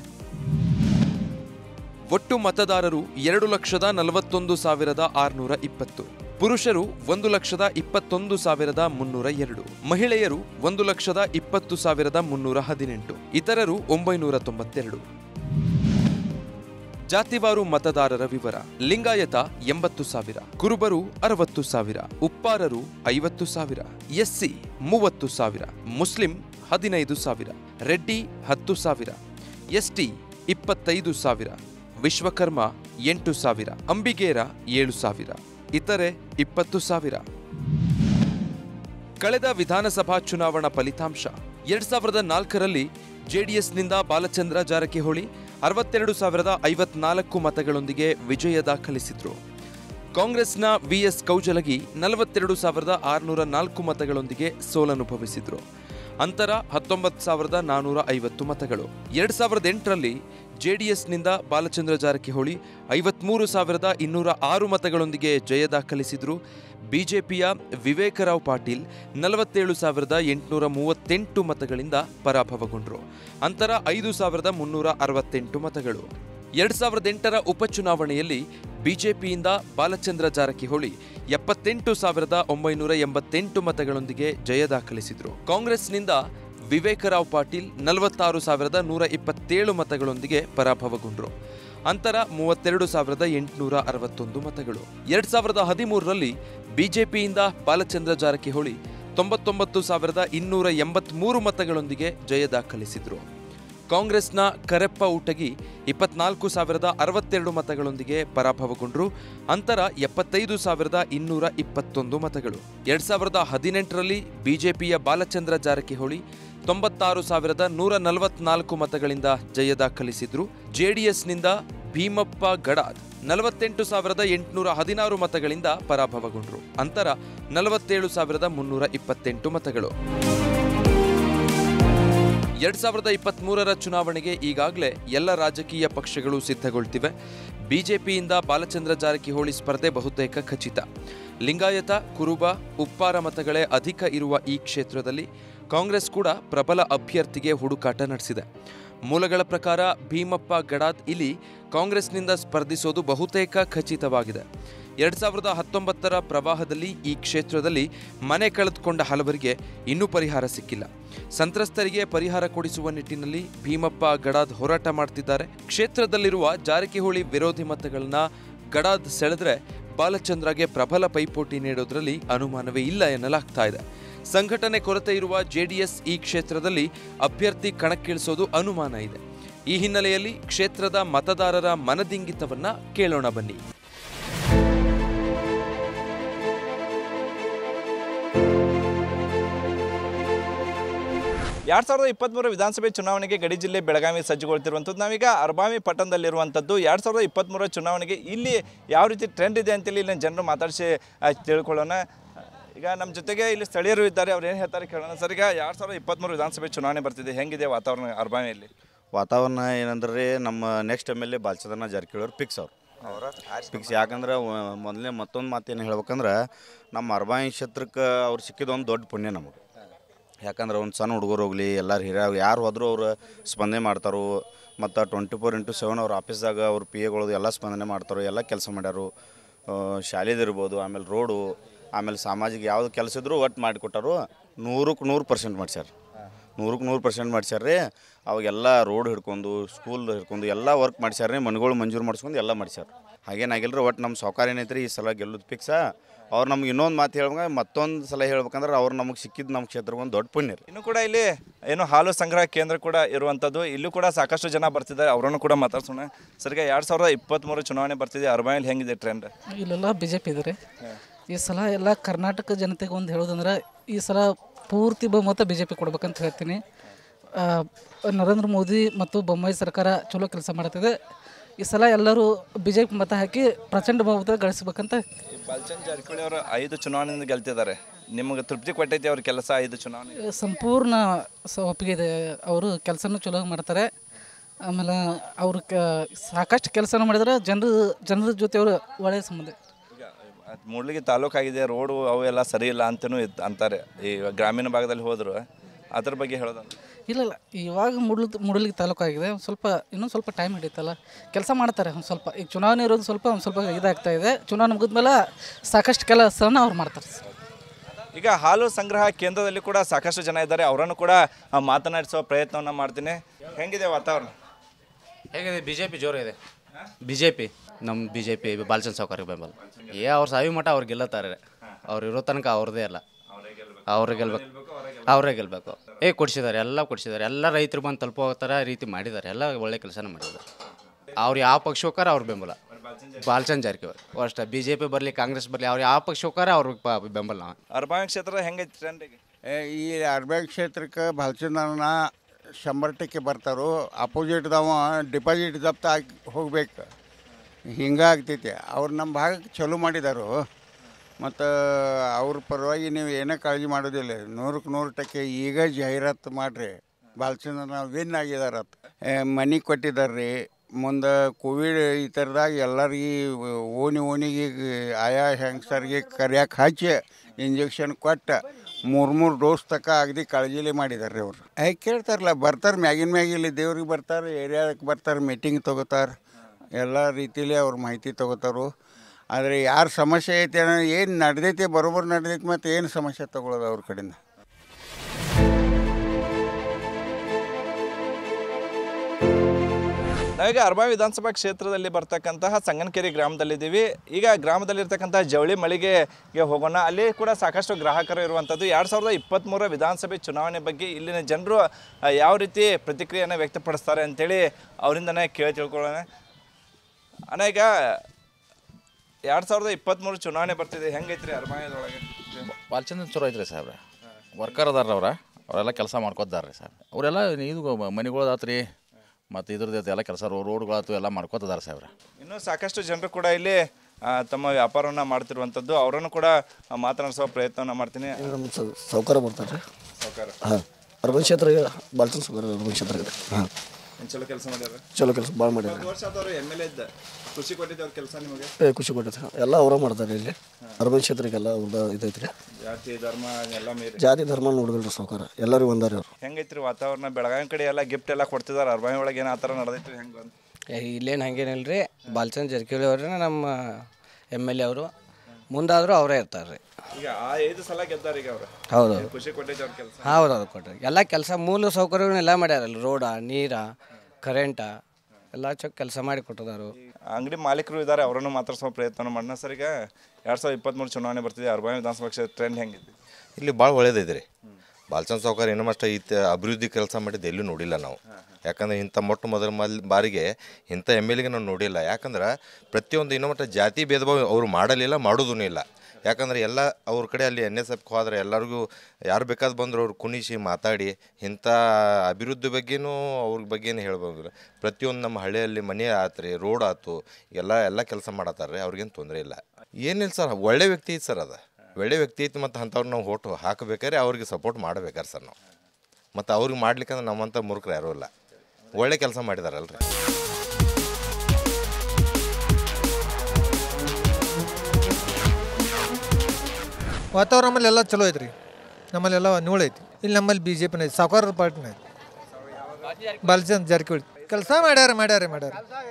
B: ಒಟ್ಟು ಮತದಾರರು ಎರಡು ಲಕ್ಷದ ನಲವತ್ತೊಂದು ಸಾವಿರದ ಆರುನೂರ ಇಪ್ಪತ್ತು ಪುರುಷರು ಒಂದು ಲಕ್ಷದ ಇಪ್ಪತ್ತೊಂದು ಸಾವಿರದ ಮುನ್ನೂರ ಎರಡು ಮಹಿಳೆಯರು ಒಂದು ಲಕ್ಷದ ಇಪ್ಪತ್ತು ಸಾವಿರದ ಮುನ್ನೂರ ಹದಿನೆಂಟು ಇತರರು ಒಂಬೈನೂರ ತೊಂಬತ್ತೆರಡು ಜಾತಿವಾರು ಮತದಾರರ ವಿವರ ಲಿಂಗಾಯತ ಎಂಬತ್ತು ಸಾವಿರ ಕುರುಬರು ಅರವತ್ತು ಸಾವಿರ ಉಪ್ಪಾರರು ಐವತ್ತು ಸಾವಿರ ಎಸ್ಸಿ ಮೂವತ್ತು ಸಾವಿರ ಮುಸ್ಲಿಂ ಹದಿನೈದು ಸಾವಿರ ರೆಡ್ಡಿ ಹತ್ತು ಸಾವಿರ ಎಸ್ಟಿ ಇಪ್ಪತ್ತೈದು ಸಾವಿರ ವಿಶ್ವಕರ್ಮ ಎಂಟು ಸಾವಿರ ಅಂಬಿಗೇರ ಏಳು ಸಾವಿರ ಇತರೆ ಇಪ್ಪತ್ತು ಸಾವಿರ ಕಳೆದ ವಿಧಾನಸಭಾ ಚುನಾವಣಾ ಫಲಿತಾಂಶ ಎರಡ್ ಸಾವಿರದ ನಾಲ್ಕರಲ್ಲಿ ಜೆಡಿಎಸ್ನಿಂದ ಬಾಲಚಂದ್ರ ಜಾರಕಿಹೊಳಿ ಅರವತ್ತೆರಡು ಸಾವಿರದ ಐವತ್ನಾಲ್ಕು ಮತಗಳೊಂದಿಗೆ ವಿಜಯ ದಾಖಲಿಸಿದ್ರು ಕಾಂಗ್ರೆಸ್ನ ವಿಎಸ್ ಕೌಜಲಗಿ ನಲವತ್ತೆರಡು ಸಾವಿರದ ಆರುನೂರ ನಾಲ್ಕು ಮತಗಳೊಂದಿಗೆ ಸೋಲನುಭವಿಸಿದ್ರು ಅಂತರ ಹತ್ತೊಂಬತ್ತು ಸಾವಿರದ ನಾನೂರ ಐವತ್ತು ಮತಗಳು ಎರಡ್ ಸಾವಿರದ ಎಂಟರಲ್ಲಿ ಜೆಡಿಎಸ್ನಿಂದ ಬಾಲಚಂದ್ರ ಜಾರಕಿಹೊಳಿ ಐವತ್ಮೂರು ಸಾವಿರದ ಇನ್ನೂರ ಆರು ಮತಗಳೊಂದಿಗೆ ಜಯ ದಾಖಲಿಸಿದ್ರು ಬಿಜೆಪಿಯ ವಿವೇಕರಾವ್ ಪಾಟೀಲ್ ನಲವತ್ತೇಳು ಸಾವಿರದ ಎಂಟುನೂರ ಮೂವತ್ತೆಂಟು ಮತಗಳಿಂದ ಪರಾಭವಗೊಂಡರು ಅಂತರ ಐದು ಸಾವಿರದ ಮುನ್ನೂರ ಅರವತ್ತೆಂಟು ಮತಗಳು ಎರಡ್ ಸಾವಿರದ ಎಂಟರ ಉಪಚುನಾವಣೆಯಲ್ಲಿ ಬಿಜೆಪಿಯಿಂದ ಬಾಲಚಂದ್ರ ಜಾರಕಿಹೊಳಿ ಎಪ್ಪತ್ತೆಂಟು ಸಾವಿರದ ಒಂಬೈನೂರ ಎಂಬತ್ತೆಂಟು ಮತಗಳೊಂದಿಗೆ ಜಯ ದಾಖಲಿಸಿದ್ರು ಕಾಂಗ್ರೆಸ್ನಿಂದ ವಿವೇಕರಾವ್ ಪಾಟೀಲ್ ನಲವತ್ತಾರು ಸಾವಿರದ ನೂರ ಇಪ್ಪತ್ತೇಳು ಮತಗಳೊಂದಿಗೆ ಪರಾಭವಗೊಂಡರು ಅಂತರ ಮೂವತ್ತೆರಡು ಸಾವಿರದ ಎಂಟುನೂರ ಅರವತ್ತೊಂದು ಮತಗಳು ಎರಡ್ ಸಾವಿರದ ಹದಿಮೂರರಲ್ಲಿ ಬಿಜೆಪಿಯಿಂದ ಬಾಲಚಂದ್ರ ಜಾರಕಿಹೊಳಿ ತೊಂಬತ್ತೊಂಬತ್ತು ಸಾವಿರದ ಇನ್ನೂರ ಎಂಬತ್ಮೂರು ಮತಗಳೊಂದಿಗೆ ಜಯ ದಾಖಲಿಸಿದ್ರು ಕಾಂಗ್ರೆಸ್ನ ಕರೆಪ್ಪ ಊಟಗಿ ಇಪ್ಪತ್ನಾಲ್ಕು ಸಾವಿರದ ಅರವತ್ತೆರಡು ಮತಗಳೊಂದಿಗೆ ಪರಾಭವಗೊಂಡರು ಅಂತರ ಎಪ್ಪತ್ತೈದು ಸಾವಿರದ ಇನ್ನೂರ ಇಪ್ಪತ್ತೊಂದು ಮತಗಳು ಎರಡ್ ಸಾವಿರದ ಹದಿನೆಂಟರಲ್ಲಿ ಬಿಜೆಪಿಯ ಬಾಲಚಂದ್ರ ಜಾರಕಿಹೊಳಿ ತೊಂಬತ್ತಾರು ಸಾವಿರದ ನೂರ ನಲವತ್ನಾಲ್ಕು ಮತಗಳಿಂದ ಜಯ ದಾಖಲಿಸಿದ್ರು ಜೆಡಿಎಸ್ನಿಂದ ಭೀಮಪ್ಪ ಗಡಾದ್ ನಲವತ್ತೆಂಟು ಸಾವಿರದ ಎಂಟುನೂರ ಹದಿನಾರು ಮತಗಳಿಂದ ಪರಾಭವಗೊಂಡರು ಅಂತರ ನಲವತ್ತೇಳು ಸಾವಿರದ ಮುನ್ನೂರ ಇಪ್ಪತ್ತೆಂಟು ಮತಗಳು ಎರಡ್ ಸಾವಿರದ ಇಪ್ಪತ್ಮೂರರ ಚುನಾವಣೆಗೆ ಈಗಾಗಲೇ ಎಲ್ಲ ರಾಜಕೀಯ ಪಕ್ಷಗಳು ಸಿದ್ಧಗೊಳ್ತಿವೆ ಬಿಜೆಪಿಯಿಂದ ಬಾಲಚಂದ್ರ ಜಾರಕಿಹೊಳಿ ಸ್ಪರ್ಧೆ ಬಹುತೇಕ ಖಚಿತ ಲಿಂಗಾಯತ ಕುರುಬ ಉಪ್ಪಾರ ಮತಗಳೇ ಅಧಿಕ ಇರುವ ಈ ಕ್ಷೇತ್ರದಲ್ಲಿ ಕಾಂಗ್ರೆಸ್ ಕೂಡ ಪ್ರಬಲ ಅಭ್ಯರ್ಥಿಗೆ ಹುಡುಕಾಟ ನಡೆಸಿದೆ ಮೂಲಗಳ ಪ್ರಕಾರ ಭೀಮಪ್ಪ ಗಡಾದ್ ಇಲ್ಲಿ ಕಾಂಗ್ರೆಸ್ನಿಂದ ಸ್ಪರ್ಧಿಸೋದು ಬಹುತೇಕ ಖಚಿತವಾಗಿದೆ ಎರಡ್ ಸಾವಿರದ ಹತ್ತೊಂಬತ್ತರ ಪ್ರವಾಹದಲ್ಲಿ ಈ ಕ್ಷೇತ್ರದಲ್ಲಿ ಮನೆ ಕಳೆದುಕೊಂಡ ಹಲವರಿಗೆ ಇನ್ನೂ ಪರಿಹಾರ ಸಿಕ್ಕಿಲ್ಲ ಸಂತ್ರಸ್ತರಿಗೆ ಪರಿಹಾರ ಕೊಡಿಸುವ ನಿಟ್ಟಿನಲ್ಲಿ ಭೀಮಪ್ಪ ಗಡಾದ್ ಹೋರಾಟ ಮಾಡ್ತಿದ್ದಾರೆ ಕ್ಷೇತ್ರದಲ್ಲಿರುವ ಜಾರಕಿಹೊಳಿ ವಿರೋಧಿ ಮತಗಳನ್ನ ಗಡಾದ್ ಸೆಳೆದ್ರೆ ಬಾಲಚಂದ್ರಗೆ ಪ್ರಬಲ ಪೈಪೋಟಿ ನೀಡೋದ್ರಲ್ಲಿ ಅನುಮಾನವೇ ಇಲ್ಲ ಎನ್ನಲಾಗ್ತಾ ಇದೆ ಸಂಘಟನೆ ಕೊರತೆ ಇರುವ ಜೆಡಿಎಸ್ ಈ ಕ್ಷೇತ್ರದಲ್ಲಿ ಅಭ್ಯರ್ಥಿ ಕಣಕ್ಕಿಳಿಸೋದು ಅನುಮಾನ ಇದೆ ಈ ಹಿನ್ನೆಲೆಯಲ್ಲಿ ಕ್ಷೇತ್ರದ ಮತದಾರರ ಮನದಿಂಗಿತವನ್ನ ಕೇಳೋಣ ಬನ್ನಿ
A: ಎರಡ್ ಸಾವಿರದ ಇಪ್ಪತ್ತ್ಮೂರು ವಿಧಾನಸಭೆ ಚುನಾವಣೆಗೆ ಗಡಿ ಜಿಲ್ಲೆ ಬೆಳಗಾವಿ ಸಜ್ಜುಗೊಳ್ತಿರುವಂಥದ್ದು ನಾವೀಗ ಅರಬಾವಿ ಪಟ್ಟಣದಲ್ಲಿರುವಂಥದ್ದು ಎರಡ್ ಸಾವಿರದ ಇಪ್ಪತ್ತ್ಮೂರರ ಚುನಾವಣೆಗೆ ಇಲ್ಲಿ ಯಾವ ರೀತಿ ಟ್ರೆಂಡ್ ಇದೆ ಅಂತೇಳಿ ಇಲ್ಲಿ ಜನರು ಮಾತಾಡಿಸಿ ಆ, ತಿಳ್ಕೊಳ್ಳೋಣ ಈಗ ನಮ್ಮ ಜೊತೆಗೆ ಇಲ್ಲಿ ಸ್ಥಳೀಯರು ಇದ್ದಾರೆ ಅವ್ರು ಏನು ಹೇಳ್ತಾರೆ ಕೇಳೋಣ ಸರ್ ಈಗ ಎರಡು ಸಾವಿರದ ಇಪ್ಪತ್ತ್ಮೂರು ವಿಧಾನಸಭೆ ಚುನಾವಣೆ ಬರ್ತಿದೆ ಹೆಂಗಿದೆ ವಾತಾವರಣ ಅರ್ಬಾವಿಯಲ್ಲಿ
C: ವಾತಾವರಣ ಏನಂದ್ರೆ ರೀ ನಮ್ಮ ನೆಕ್ಸ್ಟ್ ಎಮ್ ಎಲ್ ಎ ಬಾಲಚಂದ್ರನ ಜಾರಕಿಹೊಳಿ ಅವ್ರು ಫಿಕ್ಸ್ ಅವ್ರು ಫಿಕ್ಸ್ ಯಾಕಂದ್ರೆ ಮೊದಲನೇ ಮತ್ತೊಂದು ಮಾತೇನು ಹೇಳ್ಬೇಕಂದ್ರೆ ನಮ್ಮ ಅರ್ಬಾಯಿ ಕ್ಷೇತ್ರಕ್ಕೆ ಅವ್ರು ಸಿಕ್ಕಿದ ಒಂದು ದೊಡ್ಡ ಪುಣ್ಯ ನಮಗೆ ಯಾಕಂದ್ರೆ ಒಂದು ಸಣ್ಣ ಹುಡುಗರು ಹೋಗಲಿ ಎಲ್ಲರೂ ಹಿರಿಯ ಯಾರು ಹೋದರೂ ಅವ್ರು ಸ್ಪಂದನೆ ಮಾಡ್ತಾರೋ ಮತ್ತು ಟ್ವೆಂಟಿ ಫೋರ್ ಇಂಟು ಸೆವೆನ್ ಅವ್ರ ಆಫೀಸ್ದಾಗ ಅವ್ರ ಪಿ ಎಗಳದು ಎಲ್ಲ ಸ್ಪಂದನೆ ಮಾಡ್ತಾರೋ ಎಲ್ಲ ಕೆಲಸ ಮಾಡ್ಯಾರು ಶಾಲೆದಿರ್ಬೋದು ಆಮೇಲೆ ರೋಡು ಆಮೇಲೆ ಸಾಮಾಜಿಕ ಯಾವುದು ಕೆಲಸ ಇದ್ರೂ ಒಟ್ಟು ಮಾಡಿಕೊಟ್ಟಾರು ನೂರಕ್ಕೆ ನೂರು ಪರ್ಸೆಂಟ್ ಮಾಡ್ಸ್ಯಾರ ನೂರಕ್ಕೆ ನೂರು ಪರ್ಸೆಂಟ್ ಮಾಡ್ಸ್ಯಾರ ರೀ ಅವಾಗೆಲ್ಲ ರೋಡ್ ಹಿಡ್ಕೊಂಡು ಸ್ಕೂಲ್ ಹಿಡ್ಕೊಂಡು ಎಲ್ಲ ವರ್ಕ್ ಮಾಡ್ಸ್ಯಾರ ರೀ ಮನೆಗಳು ಮಂಜೂರು ಮಾಡಿಸ್ಕೊಂಡು ಎಲ್ಲ ಮಾಡ್ಸ್ಯಾರ ಹಾಗೇನಾಗಿಲ್ಲ ರೀ ಒಟ್ಟು ನಮ್ಮ ಸೌಕಾರ ಏನೈತೆ ರೀ ಈ ಸಲ ಗೆಲ್ಲೋದು ಫಿಕ್ಸ ಅವ್ರು ನಮ್ಗೆ ಇನ್ನೊಂದು ಮಾತು ಹೇಳ್ಬೇಕು ಮತ್ತೊಂದು ಸಲ ಹೇಳ್ಬೇಕಂದ್ರೆ ಅವ್ರು ನಮಗೆ ಸಿಕ್ಕಿದ್ದು ನಮ್ಮ ಕ್ಷೇತ್ರಕ್ಕೆ ಒಂದು ದೊಡ್ಡ ಪುಣ್ಯ ರೀ
A: ಇನ್ನು ಕೂಡ ಇಲ್ಲಿ ಏನು ಹಾಲು ಸಂಗ್ರಹ ಕೇಂದ್ರ ಕೂಡ ಇರುವಂಥದ್ದು ಇಲ್ಲೂ ಕೂಡ ಸಾಕಷ್ಟು ಜನ ಬರ್ತಿದ್ದಾರೆ ಅವರನ್ನು ಕೂಡ ಮಾತಾಡ್ಸೋಣ ಸರಿಗೆ ಎರಡು ಸಾವಿರದ ಇಪ್ಪತ್ತ್ಮೂರು ಚುನಾವಣೆ ಬರ್ತಿದೆ ಅರ್ಬಾಯಲ್ಲಿ ಹೆಂಗಿದೆ ಟ್ರೆಂಡ್
D: ಇಲ್ಲೆಲ್ಲ ಬಿ ಜೆ ಪಿ ಇದೆ ರೀ ಈ ಸಲ ಎಲ್ಲ ಕರ್ನಾಟಕ ಜನತೆಗೆ ಒಂದು ಹೇಳೋದಂದ್ರೆ ಈ ಸಲ ಪೂರ್ತಿ ಬಹುಮತ ಬಿ ಜೆ ಪಿ ಕೊಡ್ಬೇಕಂತ ಹೇಳ್ತೀನಿ ಆ, ನರೇಂದ್ರ ಮೋದಿ ಮತ್ತು ಬೊಮ್ಮಾಯಿ ಸರ್ಕಾರ ಚಲೋ ಕೆಲಸ ಮಾಡ್ತಿದೆ ಈ ಸಲ ಎಲ್ಲರೂ ಬಿ ಜೆ ಪಿ ಮತ ಹಾಕಿ ಪ್ರಚಂಡ ಬಹುಮತ ಗಳಿಸ್ಬೇಕಂತ
A: ಬಾಲ್ಚಂದ್ ಜಾರಕಿಹೊಳಿ ಅವರು ಐದು ಚುನಾವಣೆಯಿಂದ ಗೆಲ್ತಿದ್ದಾರೆ ನಿಮಗೆ ತೃಪ್ತಿ ಕೊಟ್ಟೈತಿ ಅವ್ರ ಕೆಲಸ ಐದು ಚುನಾವಣೆ
D: ಸಂಪೂರ್ಣ ಸ ಒಪ್ಪಿಗೆ ಇದೆ ಅವರು ಕೆಲಸನೂ ಚಲೋ ಮಾಡ್ತಾರೆ ಆಮೇಲೆ ಅವರು ಕ ಸಾಕಷ್ಟು ಕೆಲಸನೂ ಮಾಡಿದರೆ ಜನರು ಜನರ ಜೊತೆ ಅವರು ಒಳ್ಳೆಯ ಸಂಬಂಧ
A: ಈಗ ಅದ್ ಮೂಡ್ಲಿಗಿ ತಾಲೂಕಾಗಿದೆ ರೋಡು ಅವು ಎಲ್ಲ ಸರಿ ಇಲ್ಲ ಅಂತಲೂ ಇದ್ ಅಂತಾರೆ ಈ ಗ್ರಾಮೀಣ ಭಾಗದಲ್ಲಿ ಹೋದ್ರು ಅದ್ರ ಬಗ್ಗೆ ಹೇಳೋದಂದ್ರೆ
D: ಇಲ್ಲ ಇಲ್ಲ ಇವಾಗ ಮುಡ್ಲ್ ಮುಡಲಿಗೆ ತಾಲೂಕು ಆಗಿದೆ ಒಂದು ಸ್ವಲ್ಪ ಇನ್ನೊಂದು ಸ್ವಲ್ಪ ಟೈಮ್ ಹಿಡಿತಲ್ಲ ಕೆಲಸ ಮಾಡ್ತಾರೆ ಒಂದು ಸ್ವಲ್ಪ ಈಗ ಚುನಾವಣೆ ಇರೋದು ಸ್ವಲ್ಪ ಒಂದು ಸ್ವಲ್ಪ ಇದಾಗ್ತಾ ಇದೆ ಚುನಾವಣೆ ಮುಗಿದ್ಮೇಲೆ ಸಾಕಷ್ಟು ಕೆಲಸನ ಅವ್ರು ಮಾಡ್ತಾರೆ
A: ಈಗ ಹಾಲು ಸಂಗ್ರಹ ಕೇಂದ್ರದಲ್ಲಿ ಕೂಡ ಸಾಕಷ್ಟು ಜನ ಇದ್ದಾರೆ ಅವರನ್ನು ಕೂಡ ಆ, ಮಾತನಾಡಿಸುವ ಪ್ರಯತ್ನವನ್ನು ಮಾಡ್ತೀನಿ ಹೆಂಗಿದೆ ವಾತಾವರಣ
E: ಹೇಗಿದೆ ಬಿ ಜೆ ಪಿ ಜೋರ ಇದೆ ಬಿ ಜೆ ಪಿ ನಮ್ಮ ಬಿ ಜೆ ಪಿ ಬಾಲಚಂದ್ರ ಸಾವ್ಕಾರ್ಗೆ ಬೆಂಬಲ ಏ ಅವ್ರು ಸಾವಿ ಮಠ ಅವ್ರು ಗೆಲ್ಲತ್ತಾರೆ ಅವ್ರು ಇರೋ ತನಕ ಅವ್ರದ್ದೇ ಅಲ್ಲ ಅವ್ರೇ ಗೆಲ್ಬೇಕು ಅವರೇ ಗೆಲ್ಬೇಕು ಏ ಕೊಡ್ಸಿದ್ದಾರೆ ಎಲ್ಲ ಕೊಡ್ಸಿದ್ದಾರೆ ಎಲ್ಲ ರೈತರು ಬಂದು ತಲುಪೋ ಥರ ರೀತಿ ಮಾಡಿದ್ದಾರೆ ಎಲ್ಲ ಒಳ್ಳೆ ಕೆಲಸನ ಮಾಡಿದ್ದಾರೆ ಅವ್ರು ಯಾವ ಪಕ್ಷ ಹೋಗಾರ ಅವ್ರ ಬೆಂಬಲ ಬಾಲಚಂದ್ರ ಜಾರಕಿಹೊಳಿ ಅಷ್ಟೇ ಬಿ ಜೆ ಪಿ ಬರಲಿ ಕಾಂಗ್ರೆಸ್ ಬರಲಿ ಅವ್ರು ಯಾವ ಪಕ್ಷ ಹೋಗಾರ ಅವ್ರಿಗೆ ಪ- ಬೆಂಬಲ ನಾವು
A: ಅರ್ಬಾನ್ ಕ್ಷೇತ್ರ ಹೆಂಗೈತಿ ಟ್ರೆಂಡ್ ಈಗ
F: ಏ, ಈ ಅರ್ಬನ್ ಕ್ಷೇತ್ರಕ್ಕೆ ಭಾಲ್ಚಂದ್ರನ ಶಂಬರ್ ಟಕ್ಕೆ ಬರ್ತಾರೋ ಅಪೋಸಿಟ್ದವ ಡಿಪಾಸಿಟ್ ಜಪ್ತ ಆಗಿ ಹೋಗ್ಬೇಕು ಹಿಂಗಾಗ್ತೈತಿ ಅವ್ರು ನಮ್ಮ ಭಾಗಕ್ಕೆ ಚಲೋ ಮಾಡಿದಾರು ಮತ್ತು ಅವ್ರ ಪರವಾಗಿ ನೀವು ಏನೂ ಕಾಳಜಿ ಮಾಡೋದಿಲ್ಲ ನೂರಕ್ಕೆ ನೂರು ಟಕ್ಕೆ ಈಗ ಜಾಹೀರಾತು ಮಾಡಿರಿ ಬಾಲಚಂದ್ರನ ವಿನ್ ಆಗಿದಾರತ್ ಮನೆ ಕೊಟ್ಟಿದ್ದಾರೆ ರೀ ಮುಂದೆ ಕೋವಿಡ್ ಈ ಥರದಾಗ ಎಲ್ಲರಿಗೆ ಓಣಿ ಓಣಿಗೆ ಆಯಾ ಹೆಂಗಸರಿಗೆ ಕರಿಯಾಕೆ ಹಚ್ಚಿ ಇಂಜೆಕ್ಷನ್ ಕೊಟ್ಟು ಮೂರು ಮೂರು ಡೋಸ್ ತಕ ಅಗದಿ ಕಾಳಜಿಲೇ ಮಾಡಿದ್ದಾರೆ ಅವ್ರು ಏ ಕೇಳ್ತಾರಲ್ಲ ಬರ್ತಾರೆ ಮ್ಯಾಗಿನ ಮ್ಯಾಗಿಲ್ಲಿ ದೇವ್ರಿಗೆ ಬರ್ತಾರೆ ಏರಿಯಾಕ್ಕೆ ಬರ್ತಾರೆ ಮೀಟಿಂಗ್ ತೊಗೋತಾರೆ ಎಲ್ಲ ರೀತಿಲಿ ಅವ್ರ ಮಾಹಿತಿ ತೊಗೋತಾರು ಆದರೆ ಯಾರು ಸಮಸ್ಯೆ ಐತೆ ಅನ್ನೋ ಏನು ನಡೆದೈತೆ ಬರೋಬ್ಬರಿ ನಡೆದೈತೆ ಮತ್ತು ಏನು ಸಮಸ್ಯೆ ತೊಗೊಳೋದು ಅವ್ರ ಕಡೆಯಿಂದ
A: ನಾವೀಗ ಅರ್ಬಾ ವಿಧಾನಸಭಾ ಕ್ಷೇತ್ರದಲ್ಲಿ ಬರ್ತಕ್ಕಂತಹ ಸಂಗನಕೆರೆ ಗ್ರಾಮದಲ್ಲಿದ್ದೀವಿ ಈಗ ಗ್ರಾಮದಲ್ಲಿರ್ತಕ್ಕಂತಹ ಜವಳಿ ಮಳಿಗೆಗೆ ಹೋಗೋಣ ಅಲ್ಲಿ ಕೂಡ ಸಾಕಷ್ಟು ಗ್ರಾಹಕರು ಇರುವಂಥದ್ದು ಎರಡು ಸಾವಿರದ ಇಪ್ಪತ್ತ್ಮೂರ ವಿಧಾನಸಭೆ ಚುನಾವಣೆ ಬಗ್ಗೆ ಇಲ್ಲಿನ ಜನರು ಆ, ಯಾವ ರೀತಿ ಪ್ರತಿಕ್ರಿಯೆಯನ್ನು ವ್ಯಕ್ತಪಡಿಸ್ತಾರೆ ಅಂತೇಳಿ ಅವರಿಂದನೇ ಕೇಳಿ ತಿಳ್ಕೊಳ್ಳೋಣ ಅಣ್ಣ ಈಗ ಎರಡು ಸಾವಿರದ ಇಪ್ಪತ್ತ್ಮೂರು ಚುನಾವಣೆ ಬರ್ತಿದೆ ಹೆಂಗೈತ್ರಿ ಅರ್ಬಾಯದೊಳಗೆ
G: ಬಾಲ್ಚಂದ್ರ ಚಲೋ ಐತ್ರಿ ಸಾಹೇಬ್ರ ವರ್ಕರ್ ಅದಾರ ಅವ್ರ ಅವರೆಲ್ಲ ಕೆಲಸ ಮಾಡ್ಕೊತಾರೆ ರೀ ಸರ್ ಅವರೆಲ್ಲ ಇದು ಮನೆಗಳದಾತ್ರಿ ಮತ್ತು ಇದ್ರದ್ದು ಎಲ್ಲ ಕೆಲಸ ರೋಡ್ಗಳಾತು ಎಲ್ಲ ಮಾಡ್ಕೊತದಾರ ಸಾಹೇಬ್ರ
A: ಇನ್ನೂ ಸಾಕಷ್ಟು ಜನರು ಕೂಡ ಇಲ್ಲಿ ಆ, ತಮ್ಮ ವ್ಯಾಪಾರವನ್ನು ಮಾಡ್ತಿರುವಂಥದ್ದು ಅವರನ್ನು ಕೂಡ ಆ, ಮಾತನಾಡಿಸುವ ಪ್ರಯತ್ನವನ್ನು ಮಾಡ್ತೀನಿ
H: ನಮ್ಮ ಸೌಕರ್ಯ ಬರ್ತಾರೆ ರೀ ಹಾಂ ಅರ್ಬನ್ ಕ್ಷೇತ್ರ ಬಾಲ್ಚನ್ ಸೌಕರ್ಯ ಅರ್ಬನ್ ಕ್ಷೇತ್ರ ಇದೆ ಹಾಂ
A: ಏನ್ ಚಲೋ ಕೆಲಸ ಮಾಡ್ಯಾರ
H: ಚಲೋ ಕೆಲಸ ಭಾಳ ಮಾಡಿದ್ದಾರೆ
A: ವರ್ಷ ಆದವರು ಎಮ್ ಎಲ್ ಎ ಇದ್ದ ಖುಷಿ ಕೊಟ್ಟಿದ್ದೆ ಅವ್ರ ಕೆಲಸ ನಿಮಗೆ
H: ಏ ಖುಷಿ ಕೊಟ್ಟೈತೆ ಎಲ್ಲ ಅವರ ಮಾಡ್ತಾರೆ ಇಲ್ಲಿ ಅರ್ಬನ್ ಕ್ಷೇತ್ರಕ್ಕೆಲ್ಲ ಅವ್ರದ್ದು ಇದೈತೆ ರೀ
A: ಜಾತಿ ಧರ್ಮ ಎಲ್ಲ ಮೀರಿ
H: ಜಾತಿ ಧರ್ಮ ನೋಡಿದ್ರಿ ಸೌಕರ್ಯ ಎಲ್ಲರಿಗೂ ಒಂದಾರಿ ಅವ್ರು
A: ಹೆಂಗೈತ್ರಿ ವಾತಾವರಣ ಬೆಳಗಾವಿ ಕಡೆ ಎಲ್ಲ ಗಿಫ್ಟ್ ಎಲ್ಲ ಕೊಡ್ತಿದಾರ ಅರ್ಬಾಯಿ ಒಳಗೆ ಏನು ಆ ಥರ ನಡೆದೈತ್ರಿ ಹೆಂಗೆ ಅಂತ
I: ಏ, ಇಲ್ಲೇನು ಹಂಗೇನಿಲ್ಲ ರೀ ಬಾಲಚಂದ್ರ ಜಾರಕಿಹೊಳಿ ಅವ್ರನ್ನ ನಮ್ಮ ಎಮ್ ಎಲ್ ಎ ಅವರು ಮುಂದಾದರೂ ಅವರೇ ಇರ್ತಾರೆ ರೀ
A: ಈಗ ಆ ಐದು ಸಲ ಗೆದ್ದಾರ ಈಗ ಅವ್ರು
I: ಹೌದು
A: ಖುಷಿ ಕೊಟ್ಟೈತೆ ಅವ್ರ ಕೆಲಸ
I: ಹೌದು ಹೌದು ಕೊಟ್ರಿ ಎಲ್ಲ ಕೆಲಸ ಮೂಲ ಸೌಕರ್ಯಗಳನ್ನೆಲ್ಲ ಮಾಡ್ಯಾರಲ್ಲ ರೋಡ ನೀರ ಕರೆಂಟ ಎಲ್ಲ ಚೊಕ್ ಕೆಲಸ ಮಾಡಿ ಕೊಟ್ಟಿದಾರು
A: ಅಂಗಡಿ ಮಾಲೀಕರು ಇದ್ದಾರೆ ಅವರನ್ನು ಮಾತಾಡ್ಸೋ ಪ್ರಯತ್ನ ಮಾಡೋಣ ಸರ್ ಈಗ ಎರಡು ಸಾವಿರದ ಇಪ್ಪತ್ತ್ಮೂರು ಚುನಾವಣೆ ಬರ್ತಿದೆ ಅರ್ಬಾಯಿ ವಿಧಾನಸಭಾ ಕ್ಷೇತ್ರ ಟ್ರೆಂಡ್ ಹೆಂಗಿದೆ
J: ಇಲ್ಲಿ ಭಾಳ ಒಳ್ಳೇದೈತೆ ರೀ ಬಾಲ್ಚಂದ್ ಸಾವ್ಕಾರ ಇನ್ನೂ ಅಷ್ಟು ಈ ಅಭಿವೃದ್ಧಿ ಕೆಲಸ ಮಾಡಿದ್ದು ಎಲ್ಲೂ ನೋಡಿಲ್ಲ ನಾವು ಯಾಕಂದ್ರೆ ಇಂಥ ಮೊಟ್ಟ ಮೊದಲ ಮೊದಲ ಬಾರಿಗೆ ಇಂಥ ಎಮ್ ಎಲ್ ಎಗೆ ನಾವು ನೋಡಿಲ್ಲ ಯಾಕಂದ್ರೆ ಪ್ರತಿಯೊಂದು ಇನ್ನೂ ಮಟ್ಟ ಜಾತಿ ಭೇದ ಭಾವ ಅವ್ರು ಮಾಡಲಿಲ್ಲ ಮಾಡೋದೂ ಇಲ್ಲ ಯಾಕಂದ್ರೆ ಎಲ್ಲ ಅವ್ರ ಕಡೆ ಅಲ್ಲಿ ಎನ್ ಎಸ್ ಎಫ್ಗೆ ಹೋದ್ರೆ ಎಲ್ಲರಿಗೂ ಯಾರು ಬೇಕಾದ್ ಬಂದ್ರು ಅವ್ರು ಕುಣಿಸಿ ಮಾತಾಡಿ ಇಂಥ ಅಭಿವೃದ್ಧಿ ಬಗ್ಗೆನೂ ಅವ್ರ ಬಗ್ಗೆನೂ ಹೇಳ್ಬೋದು ಪ್ರತಿಯೊಂದು ನಮ್ಮ ಹಳ್ಳಿಯಲ್ಲಿ ಮನೆ ಆತ್ರಿ ರೋಡ್ ಆಯ್ತು ಎಲ್ಲ ಎಲ್ಲ ಕೆಲಸ ಮಾಡತ್ತಾರೆ ಅವ್ರಿಗೇನು ತೊಂದರೆ ಇಲ್ಲ ಏನಿಲ್ಲ ಸರ್ ಒಳ್ಳೆ ವ್ಯಕ್ತಿ ಐತೆ ಸರ್ ಅದು ಒಳ್ಳೆ ವ್ಯಕ್ತಿ ಐತಿ ಮತ್ತು ಅಂಥವ್ರು ನಾವು ಓಟು ಹಾಕಬೇಕಾದ್ರೆ ಅವ್ರಿಗೆ ಸಪೋರ್ಟ್ ಮಾಡ್ಬೇಕಾರೆ ಸರ್ ನಾವು ಮತ್ತು ಅವ್ರಿಗೆ ಮಾಡ್ಲಿಕ್ಕಂದ್ರೆ ನಮ್ಮಂಥ ಮೂರ್ಖರು ಯಾರೂ ಇಲ್ಲ ಒಳ್ಳೆ ಕೆಲಸ ಮಾಡಿದಾರಲ್ರಿ
K: ವಾತಾವರಣ ನಮ್ಮಲ್ಲಿ ಎಲ್ಲ ಚಲೋ ಐತ್ರಿ ನಮ್ಮಲ್ಲೆಲ್ಲ ನೂಳು ಐತಿ ಇಲ್ಲಿ ನಮ್ಮಲ್ಲಿ ಬಿ ಜೆ ಪಿನ ಐತಿ ಸಾವುಕಾರ ಪಾರ್ಟಿನ ಐತಿ ಬಾಲಚಂದ್ರ ಜಾರಕಿಹೊಳಿ ಕೆಲಸ ಮಾಡ್ಯಾರ ಮಾಡ್ಯಾರ ಮಾಡ್ಯಾರ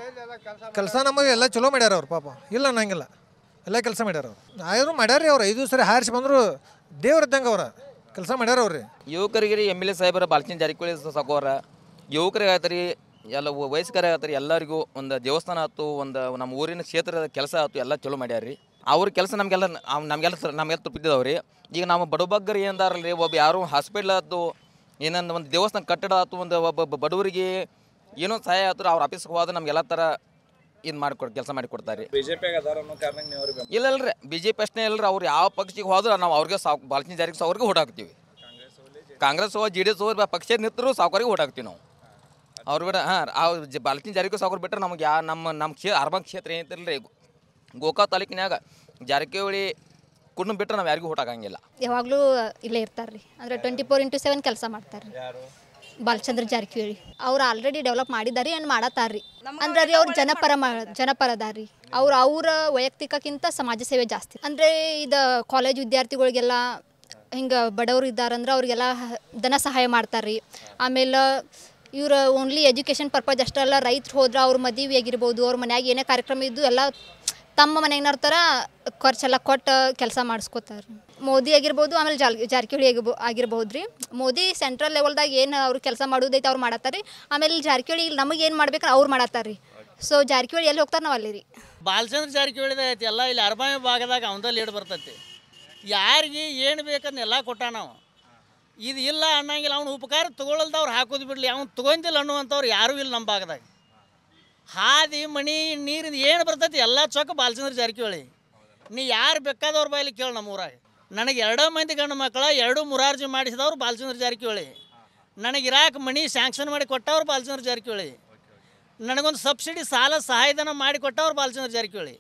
K: ಕೆಲಸ ನಮಗೆ ಎಲ್ಲ ಚಲೋ ಮಾಡ್ಯಾರ ಅವ್ರು ಪಾಪ ಇಲ್ಲ ಅನ್ನಂಗಿಲ್ಲ ಎಲ್ಲ ಕೆಲಸ ಮಾಡ್ಯಾರ ಅವ್ರು ಆದ್ರೂ ಮಾಡ್ಯಾರ ಅವ್ರು ಐದು ಸರಿ ಹಾರಿಸಿ ಬಂದರು ದೇವ್ರ ಇದ್ದಂಗೆ ಅವ್ರ ಕೆಲಸ ಮಾಡ್ಯಾರ ಅವ್ರಿ
L: ಯುವಕರಿಗೆ ರೀ ಎಮ್ ಎಲ್ ಎ ಸಾಹೇಬರ ಬಾಲಚಂದ್ರ ಜಾರಕಿಹೊಳಿ ಸಾಕೋರ ಯುವಕರಿಗೆ ಆಯ್ತು ಎಲ್ಲ ವಯಸ್ಕರ ಆಯ್ತು ಎಲ್ಲರಿಗೂ ಒಂದು ದೇವಸ್ಥಾನ ಆಯ್ತು ಒಂದು ನಮ್ಮ ಊರಿನ ಕ್ಷೇತ್ರದ ಕೆಲಸ ಆಯ್ತು ಎಲ್ಲ ಚಲೋ ಮಾಡ್ಯಾರ ರೀ ಅವ್ರ ಕೆಲಸ ನಮಗೆಲ್ಲ ನಮಗೆಲ್ಲ ನಮಗೆಲ್ಲ ತಪ್ಪಿದ್ದಾವೆ ರೀ ಈಗ ನಾವು ಬಡಬಗ್ಗರು ಏನದಾರಲ್ಲ ರೀ ಒಬ್ಬ ಯಾರು ಹಾಸ್ಪಿಟ್ಲ್ ಆಯ್ತು ಏನೊಂದು ಒಂದು ದೇವಸ್ಥಾನ ಕಟ್ಟಡ ಆಯ್ತು ಒಂದು ಒಬ್ಬ ಬಡವರಿಗೆ ಏನೋ ಸಹಾಯ ಆಯ್ತು ಅವ್ರ ಆಫೀಸ್ಗೆ ಹೋದ್ರೆ ನಮ್ಗೆ ಎಲ್ಲ ಥರ ಇದು ಮಾಡಿಕೊಡ್ ಕೆಲಸ ಮಾಡಿಕೊಡ್ತಾರೆ ರೀ
A: ಬಿಜೆಪಿಯಾಗ ಅದಾರ ಅನ್ನೋ ಕಾರಣಕ್ಕೆ ನೀವು ಅವ್ರಿಗೆ
L: ಇಲ್ಲ ಇಲ್ರಿ ಬಿ ಜೆ ಪಿ ಅಷ್ಟೇ ಇಲ್ರಿ ಅವ್ರು ಯಾವ ಪಕ್ಷಕ್ಕೆ ಹೋದ್ರೆ ನಾವು ಅವ್ರಿಗೆ ಸಾವ್ ಬಾಲಚಂದ್ರ ಜಾರಿಗೆ ಅವ್ರಿಗೆ ಓಟ್ ಹಾಕ್ತೀವಿ ಕಾಂಗ್ರೆಸ್ ಹೋ ಜೆ ಡಿ ಎಸ್ ಹೋ ಪಕ್ಷ ನಿಂತರು ಸಾವ್ಕಾರಿಗೆ ಓಟ್ ಹಾಕ್ತೀವಿ ನಾವು ಅವ್ರು ಬಿಡ ಹಾಂ ಅವ್ರು ಜ ಬಾಲಚಂದ್ರ ಜಾರಿಗೆ ಸಾವ್ಕಾರ ಬಿಟ್ಟರೆ ನಮಗೆ ಯಾ ನಮ್ಮ ನಮ್ಮ ಕ್ಷೇ ಅರ್ಬನ್ ಕ್ಷೇತ್ರ ಏನೈತಿಲ್ರಿ ಗೋಕಾ ತಾಲೂಕಿನಾಗ ಜಾರಕಿಹೊಳಿ ಕುಟುಂಬ ಬಿಟ್ಟರೆ ನಾವು ಯಾರಿಗೂ ಓಟ್ ಹಾಕಂಗಿಲ್ಲ
M: ಯಾವಾಗಲೂ ಇಲ್ಲೇ ಇರ್ತಾರೆ ರೀ ಅಂದರೆ ಟ್ವೆಂಟಿ ಫೋರ್ ಇಂಟು ಸೆವೆನ್ ಕೆಲಸ ಮಾಡ್ತಾರೆ ರೀ ಬಾಲಚಂದ್ರ ಜಾರಕಿಹೊಳಿ ಅವ್ರು ಆಲ್ರೆಡಿ ಡೆವಲಪ್ ಮಾಡಿದಾರಿ ಏನು ಮಾಡತ್ತಾರ ರೀ ಅಂದ್ರೆ ರೀ ಅವ್ರು ಜನಪರ ಮಾ ಜನಪರ ಅದಾರ ರೀ ಅವ್ರು ಅವರ ವೈಯಕ್ತಿಕಕ್ಕಿಂತ ಸಮಾಜ ಸೇವೆ ಜಾಸ್ತಿ ಅಂದರೆ ಇದು ಕಾಲೇಜ್ ವಿದ್ಯಾರ್ಥಿಗಳಿಗೆಲ್ಲ ಹಿಂಗೆ ಬಡವರು ಇದ್ದಾರಂದ್ರೆ ಅವ್ರಿಗೆಲ್ಲ ಹ- ಧನ ಸಹಾಯ ಮಾಡ್ತಾರೆ ರೀ ಆಮೇಲೆ ಇವ್ರು ಓನ್ಲಿ ಎಜುಕೇಷನ್ ಪರ್ಪಸ್ ಅಷ್ಟೇ ಅಲ್ಲ ರೈತರು ಹೋದ್ರೆ ಅವ್ರ ಮದುವೆ ಆಗಿರ್ಬೋದು ಅವ್ರ ಮನ್ಯಾಗ ಏನೇ ಕಾರ್ಯಕ್ರಮ ಇದ್ದು ಎಲ್ಲ ತಮ್ಮ ಮನೆಗಿನವ್ರ ಥರ ಖರ್ಚೆಲ್ಲ ಕೊಟ್ಟು ಕೆಲಸ ಮಾಡಿಸ್ಕೋತಾರೆ ಮೋದಿ ಆಗಿರ್ಬೋದು ಆಮೇಲೆ ಜಾಲ್ ಜಾರಕಿಹೊಳಿ ಆಗಿರ್ಬೋ ಆಗಿರ್ಬೋದು ರೀ ಮೋದಿ ಸೆಂಟ್ರಲ್ ಲೆವೆಲ್ದಾಗ ಏನು ಅವ್ರು ಕೆಲಸ ಮಾಡೋದೈತೆ ಅವ್ರು ಮಾಡತ್ತಾರೆ ರೀ ಆಮೇಲೆ ಜಾರಕಿಹೊಳಿ ನಮಗೆ ಏನು ಮಾಡ್ಬೇಕು ಅವ್ರು ಮಾಡತ್ತಾರೆ ರೀ ಸೊ ಜಾರಕಿಹೊಳಿ ಎಲ್ಲಿ ಹೋಗ್ತಾರೆ ನಾವು ಅಲ್ಲಿ ರೀ
N: ಬಾಲಚಂದ್ರ ಜಾರಕಿಹೊಳಿದ ಐತಿ ಎಲ್ಲ ಇಲ್ಲಿ ಅರ್ಬಾಮಿ ಭಾಗದಾಗ ಅವಂದ ಲೀಡ್ ಬರ್ತೈತಿ ಯಾರಿಗೆ ಏನು ಬೇಕಂದ್ ಎಲ್ಲ ಕೊಟ್ಟ ನಾವು ಇದು ಇಲ್ಲ ಅನ್ನಂಗಿಲ್ಲ ಅವ್ನು ಉಪಕಾರ ತೊಗೊಳಲ್ದವ್ರು ಹಾಕೋದು ಬಿಡಲಿ ಅವ್ನು ತೊಗೊಂದಿಲ್ಲ ಅನ್ನುವಂಥವ್ರು ಯಾರೂ ಇಲ್ಲ ನಮ್ಮ ಭಾಗದಾಗ ಹಾದಿ ಮಣಿ ನೀರಿನ ಏನು ಬರ್ತೈತಿ ಎಲ್ಲ ಚೊಕ್ಕ ಬಾಲಚಂದ್ರ ಜಾರಕಿಹೊಳಿ ನೀ ಯಾರು ಬೇಕಾದವ್ರ ಬಾಯಲ್ಲಿ ಕೇಳು ನಮ್ಮ ಊರಾಗ ನನಗೆ ಎರಡೋ ಮಂದಿ ಗಂಡು ಮಕ್ಕಳ ಎರಡು ಮುರಾರ್ಜಿ ಮಾಡಿಸಿದವ್ರು ಬಾಲಚಂದ್ರ ಜಾರಕಿಹೊಳಿ ನನಗೆ ಇರಾಕ ಮಣಿ ಸ್ಯಾಂಕ್ಷನ್ ಮಾಡಿ ಕೊಟ್ಟವ್ರು ಬಾಲಚಂದ್ರ ಜಾರಕಿಹೊಳಿ ನನಗೊಂದು ಸಬ್ಸಿಡಿ ಸಾಲ ಸಹಾಯಧನ ಮಾಡಿ ಕೊಟ್ಟವ್ರು ಬಾಲಚಂದ್ರ ಜಾರಕಿಹೊಳಿ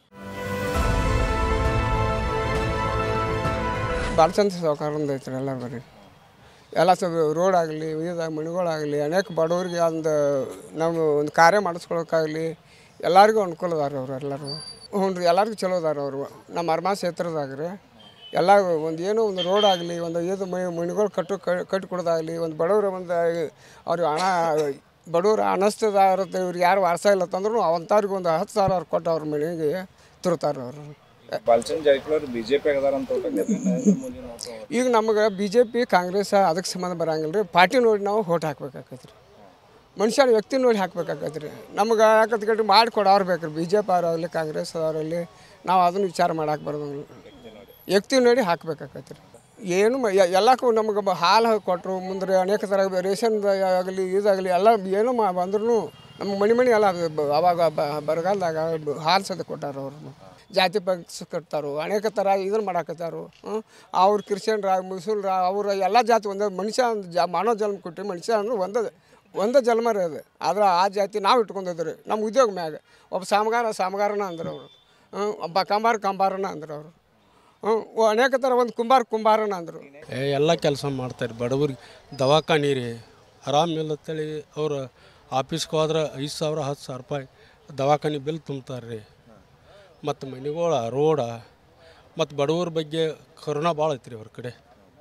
O: ಬಾಲಚಂದ್ರ ಸಾವುಕಾರಂದು ಐತ್ರಿ ಎಲ್ಲ ಬರೀ ಎಲ್ಲ ಸ್ವಲ್ಪ ರೋಡ್ ಆಗಲಿ ಇದಾಗ ಮಣಿಗಳಾಗಲಿ ಅನೇಕ ಬಡವರಿಗೆ ಒಂದು ನಾವು ಒಂದು ಕಾರ್ಯ ಮಾಡಿಸ್ಕೊಳಕ್ಕಾಗಲಿ ಎಲ್ಲರಿಗೂ ಅನುಕೂಲ ಅದಾರ ಅವ್ರು ಎಲ್ಲರೂ ಹ್ಞೂ ರೀ ಎಲ್ಲರಿಗೂ ಚಲೋ ಅದಾರ ಅವರು ನಮ್ಮ ಅರ್ಮಾ ಕ್ಷೇತ್ರದಾಗ ರೀ ಎಲ್ಲ ಒಂದು ಏನೋ ಒಂದು ರೋಡ್ ಆಗಲಿ ಒಂದು ಇದು ಮಣಿ ಮಣಿಗಳು ಕಟ್ಟು ಕಟ್ಟಿ ಕೊಡೋದಾಗಲಿ ಒಂದು ಬಡವರ ಒಂದು ಅವ್ರಿಗೆ ಹಣ ಬಡವ್ರ ಅನಸ್ತದಾರ ಇವ್ರಿಗೆ ಯಾರು ವಾರಸ ಇಲ್ಲ ತಂದ್ರೂ ಅವಂಥವ್ರಿಗೆ ಒಂದು ಹತ್ತು ಸಾವಿರ ಅವ್ರು ಕೊಟ್ಟು ಅವ್ರ ಮನೆಗೆ ತಿರುತ್ತಾರೆ ಅವರು
A: ಬಾಲಚಂದ್ರ ಜಾರಕಿಹೊಳಿ ಬಿಜೆಪಿಯಾಗ ಅದಾರ ಅಂತ ನರೇಂದ್ರ ಮೋದಿ ನೋಡ್ತಾರೆ
O: ಈಗ ನಮಗೆ ಬಿ ಜೆ ಪಿ ಕಾಂಗ್ರೆಸ್ ಅದಕ್ಕೆ ಸಂಬಂಧ ಬರಂಗಿಲ್ಲ ರೀ ಪಾರ್ಟಿ ನೋಡಿ ನಾವು ಓಟ್ ಹಾಕ್ಬೇಕಾಕೈತೆ ರೀ ಮನುಷ್ಯನ ವ್ಯಕ್ತಿ ನೋಡಿ ಹಾಕ್ಬೇಕಾಕೈತೆ ರೀ ನಮ್ಗೆ ಯಾಕಂತ ಕೇಳಿ ಮಾಡಿಕೊಡೋರು ಬೇಕು ರೀ ಬಿ ಜೆ ಪಿ ಅವರಾಗಲಿ ಕಾಂಗ್ರೆಸ್ ಅವರಲ್ಲಿ ನಾವು ಅದನ್ನು ವಿಚಾರ ಮಾಡಕ್ಕೆ ಬರೋದಿಲ್ಲ ವ್ಯಕ್ತಿ ನೋಡಿ ಹಾಕ್ಬೇಕಾಕೈತೆ ರೀ ಏನು ಮ- ಎ- ಎಲ್ಲಕ್ಕೂ ನಮಗೆ ಬ- ಹಾಲು ಕೊಟ್ಟರು ಮುಂದೆ ಅನೇಕ ಥರ ರೇಷನ್ ಆಗಲಿ ಇದಾಗಲಿ ಎಲ್ಲ ಏನು ಮಾ ಬಂದ್ರೂ ನಮ್ಮ ಮನೆ ಮನೆ ಎಲ್ಲ ಅದು ಬ- ಅವಾಗ ಬ- ಬರಗಾಲದಾಗ ಬ- ಹಾಲು ಸದ ಕೊಟ್ಟಾರ ಅವ್ರು ಜಾತಿ ಪಕ್ಷ ಕಟ್ತಾರೋ ಅನೇಕ ಥರ ಇದನ್ನು ಮಾಡಾಕತ್ತಾರು ಅವ್ರು ಕ್ರಿಶ್ಚಿಯನ್ರ ಮುಸ್ಲಿಮ್ರ ಅವ್ರ ಎಲ್ಲ ಜಾತಿ ಒಂದೇ ಮನುಷ್ಯ ಒಂದು ಜ ಮಾನವ ಜನ್ಮ ಕೊಟ್ಟು ಮನುಷ್ಯ ಅಂದ್ರೆ ಒಂದೇ ಒಂದೇ ಜನ್ಮ ರೀ ಅದು ಆದ್ರೆ ಆ ಜಾತಿ ನಾವು ಇಟ್ಕೊಂಡಿದ್ವಿ ರೀ ನಮ್ಮ ಉದ್ಯೋಗ ಮ್ಯಾಗ ಒಬ್ಬ ಸಾಮಗಾರ ಸಾಮಗಾರನ ಅಂದ್ರೆ ಅವರು ಒಬ್ಬ ಕಂಬಾರ ಕಂಬಾರನ ಅಂದ್ರೆ ಅವರು ಹ್ಞೂ ಅನೇಕ ಥರ ಒಂದು ಕುಂಬಾರ ಕುಂಬಾರನ ಅಂದರು
P: ಏ, ಎಲ್ಲ ಕೆಲಸ ಮಾಡ್ತಾರೆ ಬಡವ್ರಿಗೆ ದವಾಖಾನೆ ರೀ ಆರಾಮಿಲ್ಲತ್ತೇಳಿ ಅವ್ರು ಆಫೀಸ್ಗೆ ಹೋದ್ರೆ ಐದು ಸಾವಿರ ಹತ್ತು ಸಾವಿರ ರೂಪಾಯಿ ದವಾಖಾನೆ ಬಿಲ್ ತುಂಬ್ತಾರೆ ರೀ ಮತ್ತು ಮನೆಗಳ ರೋಡ ಮತ್ತು ಬಡವ್ರ ಬಗ್ಗೆ ಕರುಣ ಭಾಳ ಐತ್ರಿ ಅವ್ರ ಕಡೆ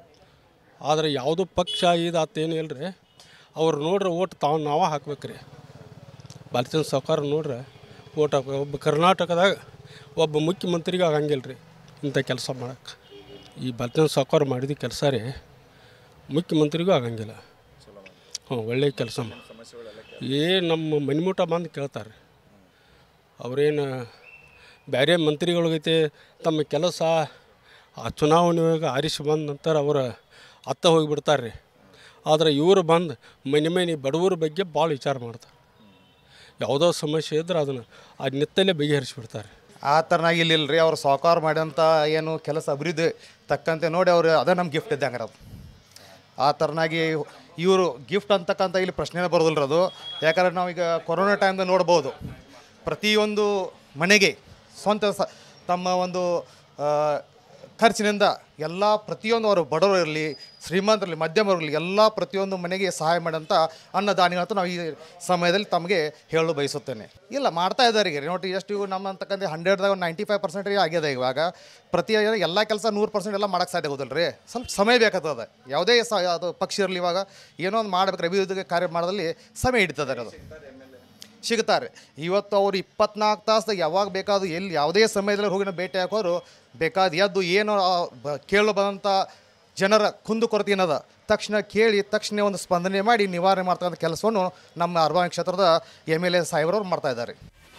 P: ಆದರೆ ಯಾವುದೂ ಪಕ್ಷ ಇದು ಆತೇನು ಇಲ್ಲ ರೀ ಅವ್ರು ನೋಡ್ರೆ ಓಟ್ ತಾವು ನಾವೇ ಹಾಕ್ಬೇಕು ರೀ ಬಾಲಚಂದ್ರ ಸಾವ್ಕಾರ ನೋಡ್ರೆ ಓಟ್ ಹಾಕ್ಬೇಕು ಒಬ್ಬ ಕರ್ನಾಟಕದಾಗ ಒಬ್ಬ ಮುಖ್ಯಮಂತ್ರಿಗೆ ಆಗಂಗಿಲ್ಲ ರೀ ಇಂಥ ಕೆಲಸ ಮಾಡಕ್ಕೆ ಈ ಬಾಲಚಂದ್ರ ಸಾವ್ಕಾರ ಮಾಡಿದ ಕೆಲಸ ರೀ ಮುಖ್ಯಮಂತ್ರಿಗೂ ಆಗಂಗಿಲ್ಲ ಹ್ಞೂ ಒಳ್ಳೆಯ ಕೆಲಸ ಏ ನಮ್ಮ ಮನಿಮೂಟ ಬಂದು ಕೇಳ್ತಾರೆ ಅವರೇನು ಬೇರೆ ಮಂತ್ರಿಗಳಿಗೈತೆ ತಮ್ಮ ಕೆಲಸ ಆ ಚುನಾವಣೆಯಾಗ ಆರಿಸಿ ಬಂದ ನಂತರ ಅವರ ಅತ್ತ ಹೋಗಿಬಿಡ್ತಾರೆ ರೀ ಆದರೆ ಇವರು ಬಂದು ಮನೆ ಮನೆ ಬಡವರ ಬಗ್ಗೆ ಭಾಳ ವಿಚಾರ ಮಾಡ್ತಾರೆ ಯಾವುದೋ ಸಮಸ್ಯೆ ಇದ್ರೆ ಅದನ್ನು ಆ ನಿತ್ತಲ್ಲೇ ಬಗೆಹರಿಸ್ಬಿಡ್ತಾರೆ
Q: ಆ ಥರನಾಗಿ ಇಲ್ಲಿ ಇಲ್ರಿ ಅವ್ರು ಸಾಕಾರ ಮಾಡ್ಯಂಥ ಏನು ಕೆಲಸ ಅಭಿವೃದ್ಧಿ ತಕ್ಕಂತೆ ನೋಡಿ ಅವ್ರು ಅದೇ ನಮ್ಮ ಗಿಫ್ಟ್ ಇದ್ದಂಗೆ ಅದು ಆ ಥರನಾಗಿ ಇವರು ಗಿಫ್ಟ್ ಅಂತಕ್ಕಂಥ ಇಲ್ಲಿ ಪ್ರಶ್ನೆನೇ ಬರೋದಿಲ್ಲ ಅದು ಯಾಕಂದ್ರೆ ನಾವೀಗ ಕೊರೋನಾ ಟೈಮ್ದಾಗ ನೋಡ್ಬೋದು ಪ್ರತಿಯೊಂದು ಮನೆಗೆ ಸ್ವಂತ ಸ ತಮ್ಮ ಒಂದು ಆ, ಖರ್ಚಿನಿಂದ ಎಲ್ಲ ಪ್ರತಿಯೊಂದು ಅವರು ಬಡವರು ಇರಲಿ ಶ್ರೀಮಂತರಲ್ಲಿ ಮಧ್ಯಮರಲ್ಲಿ ಎಲ್ಲ ಪ್ರತಿಯೊಂದು ಮನೆಗೆ ಸಹಾಯ ಮಾಡೋಂಥ ಅನ್ನದಾನಿಗಳಂತ ನಾವು ಈ ಸಮಯದಲ್ಲಿ ತಮಗೆ ಹೇಳಲು ಬಯಸುತ್ತೇನೆ ಇಲ್ಲ ಮಾಡ್ತಾ ಇದ್ದಾರೆ ಈಗ ನೋಡಿ ಎಷ್ಟು ಇವು ನಮ್ಮ ಅಂತಕ್ಕಂಥ ಹಂಡ್ರೆಡ್ದಾಗ ನೈಂಟಿ ಫೈವ್ ಪರ್ಸೆಂಟ್ ಆಗ್ಯದ ಇವಾಗ ಪ್ರತಿ ಎಲ್ಲ ಕೆಲಸ ನೂರು ಪರ್ಸೆಂಟ್ ಎಲ್ಲ ಮಾಡೋಕ್ಕೆ ಸಾಧ್ಯ ಆಗೋದಿಲ್ಲ ರೀ ಸ್ವಲ್ಪ ಸಮಯ ಬೇಕಾಗ್ತದೆ ಯಾವುದೇ ಸ ಅದು ಪಕ್ಷ ಇರಲಿ ಇವಾಗ ಏನೋ ಒಂದು ಮಾಡ್ಬೇಕು ಅಭಿವೃದ್ಧಿ ಕಾರ್ಯ ಮಾಡೋದಲ್ಲಿ ಸಮಯ ಹಿಡಿತದೆ ಅದು ಸಿಗ್ತಾರೆ ಇವತ್ತು ಅವ್ರು ಇಪ್ಪತ್ನಾಲ್ಕು ತಾಸ್ದಾಗ ಯಾವಾಗ ಬೇಕಾದ್ರು ಎಲ್ಲಿ ಯಾವುದೇ ಸಮಯದಲ್ಲಿ ಹೋಗಿ ನಾವು ಭೇಟಿ ಹಾಕೋರು ಬೇಕಾದ ಎದ್ದು ಏನು ಆ ಬ- ಕೇಳಲು ಬಂದಂಥ ಜನರ ಕುಂದು ಕೊರತೆ ಏನದ ತಕ್ಷಣ ಕೇಳಿ ತಕ್ಷಣ ಒಂದು ಸ್ಪಂದನೆ ಮಾಡಿ ನಿವಾರಣೆ ಮಾಡ್ತಕ್ಕಂಥ ಕೆಲಸವನ್ನು ನಮ್ಮ ಅರ್ಬಾನ್ ಕ್ಷೇತ್ರದ ಎಮ್ ಎಲ್ ಎ ಸಾಹೇಬ್ರವ್ರು ಮಾಡ್ತಾ ಇದ್ದಾರೆ